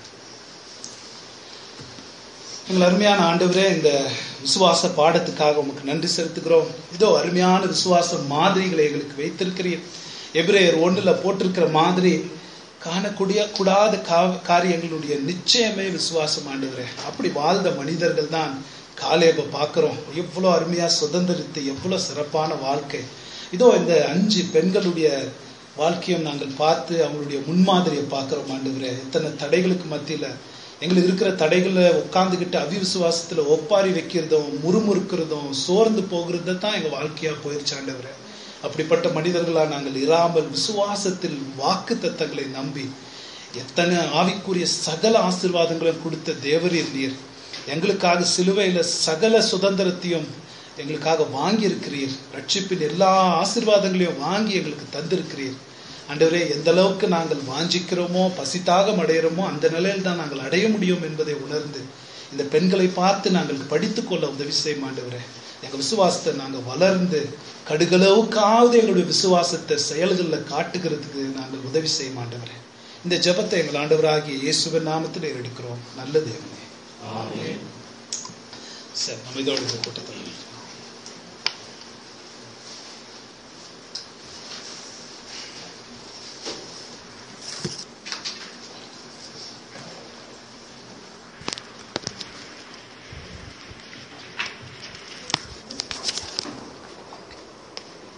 எங்கள் அருமையான ஆண்டவரே இந்த விசுவாச பாடத்துக்காக உமக்கு நன்றி செலுத்துகிறோம் இதோ அருமையான விசுவாச மாதிரிகளை எங்களுக்கு வைத்திருக்கிறீர் எபிரேயர் ஒன்றுல போட்டிருக்கிற மாதிரி காணக்கூடிய கூடாத கா- காரியங்களுடைய நிச்சயமே விசுவாசம் ஆண்டவரே அப்படி வாழ்ந்த மனிதர்கள் தான் காலேப பார்க்கிறோம் எவ்வளோ அருமையா சுதந்திரித்து எவ்வளோ சிறப்பான வாழ்க்கை இதோ இந்த அஞ்சு பெண்களுடைய வாழ்க்கையும் நாங்கள் பார்த்து அவங்களுடைய முன்மாதிரியை பார்க்கிறோம் ஆண்டவரே எத்தனை தடைகளுக்கு மத்தியில எங்களுக்கு இருக்கிற தடைகளை உட்கார்ந்துகிட்டு அவிவிசுவாசத்துல ஒப்பாரி வைக்கிறதும் முறுமுறுக்கிறதும் சோர்ந்து போகிறது தான் எங்க வாழ்க்கையா போயிருச்சு ஆண்டவரே அப்படிப்பட்ட மனிதர்களா நாங்கள் இராமல் விசுவாசத்தில் வாக்கு தத்தங்களை நம்பி எத்தனை ஆவிக்குரிய சகல ஆசீர்வாதங்களும் கொடுத்த தேவரீர் நீர் எங்களுக்காக சிலுவையில சகல சுதந்திரத்தையும் எங்களுக்காக வாங்கி இருக்கிறீர் ரட்சிப்பின் எல்லா ஆசீர்வாதங்களையும் வாங்கி எங்களுக்கு தந்திருக்கிறீர் ஆண்டவரே எந்த அளவுக்கு நாங்கள் வாஞ்சிக்கிறோமோ பசித்தாக அடையிறோமோ அந்த நிலையில் தான் நாங்கள் அடைய முடியும் என்பதை உணர்ந்து இந்த பெண்களை பார்த்து நாங்கள் படித்துக் கொள்ள உதவி செய்யும் ஆண்டவரே எங்க விசுவாசத்தை நாங்க வளர்ந்து கடுகளவுக்காவது எங்களுடைய விசுவாசத்தை செயல்களில் காட்டுகிறதுக்கு நாங்கள் உதவி செய்ய மாட்டவரே இந்த ஜெபத்தை எங்கள் ஆண்டவராகிய இயேசுவின் நாமத்தில் எடுக்கிறோம் நல்லது சரி நம்ம இதோட இந்த கூட்டத்தை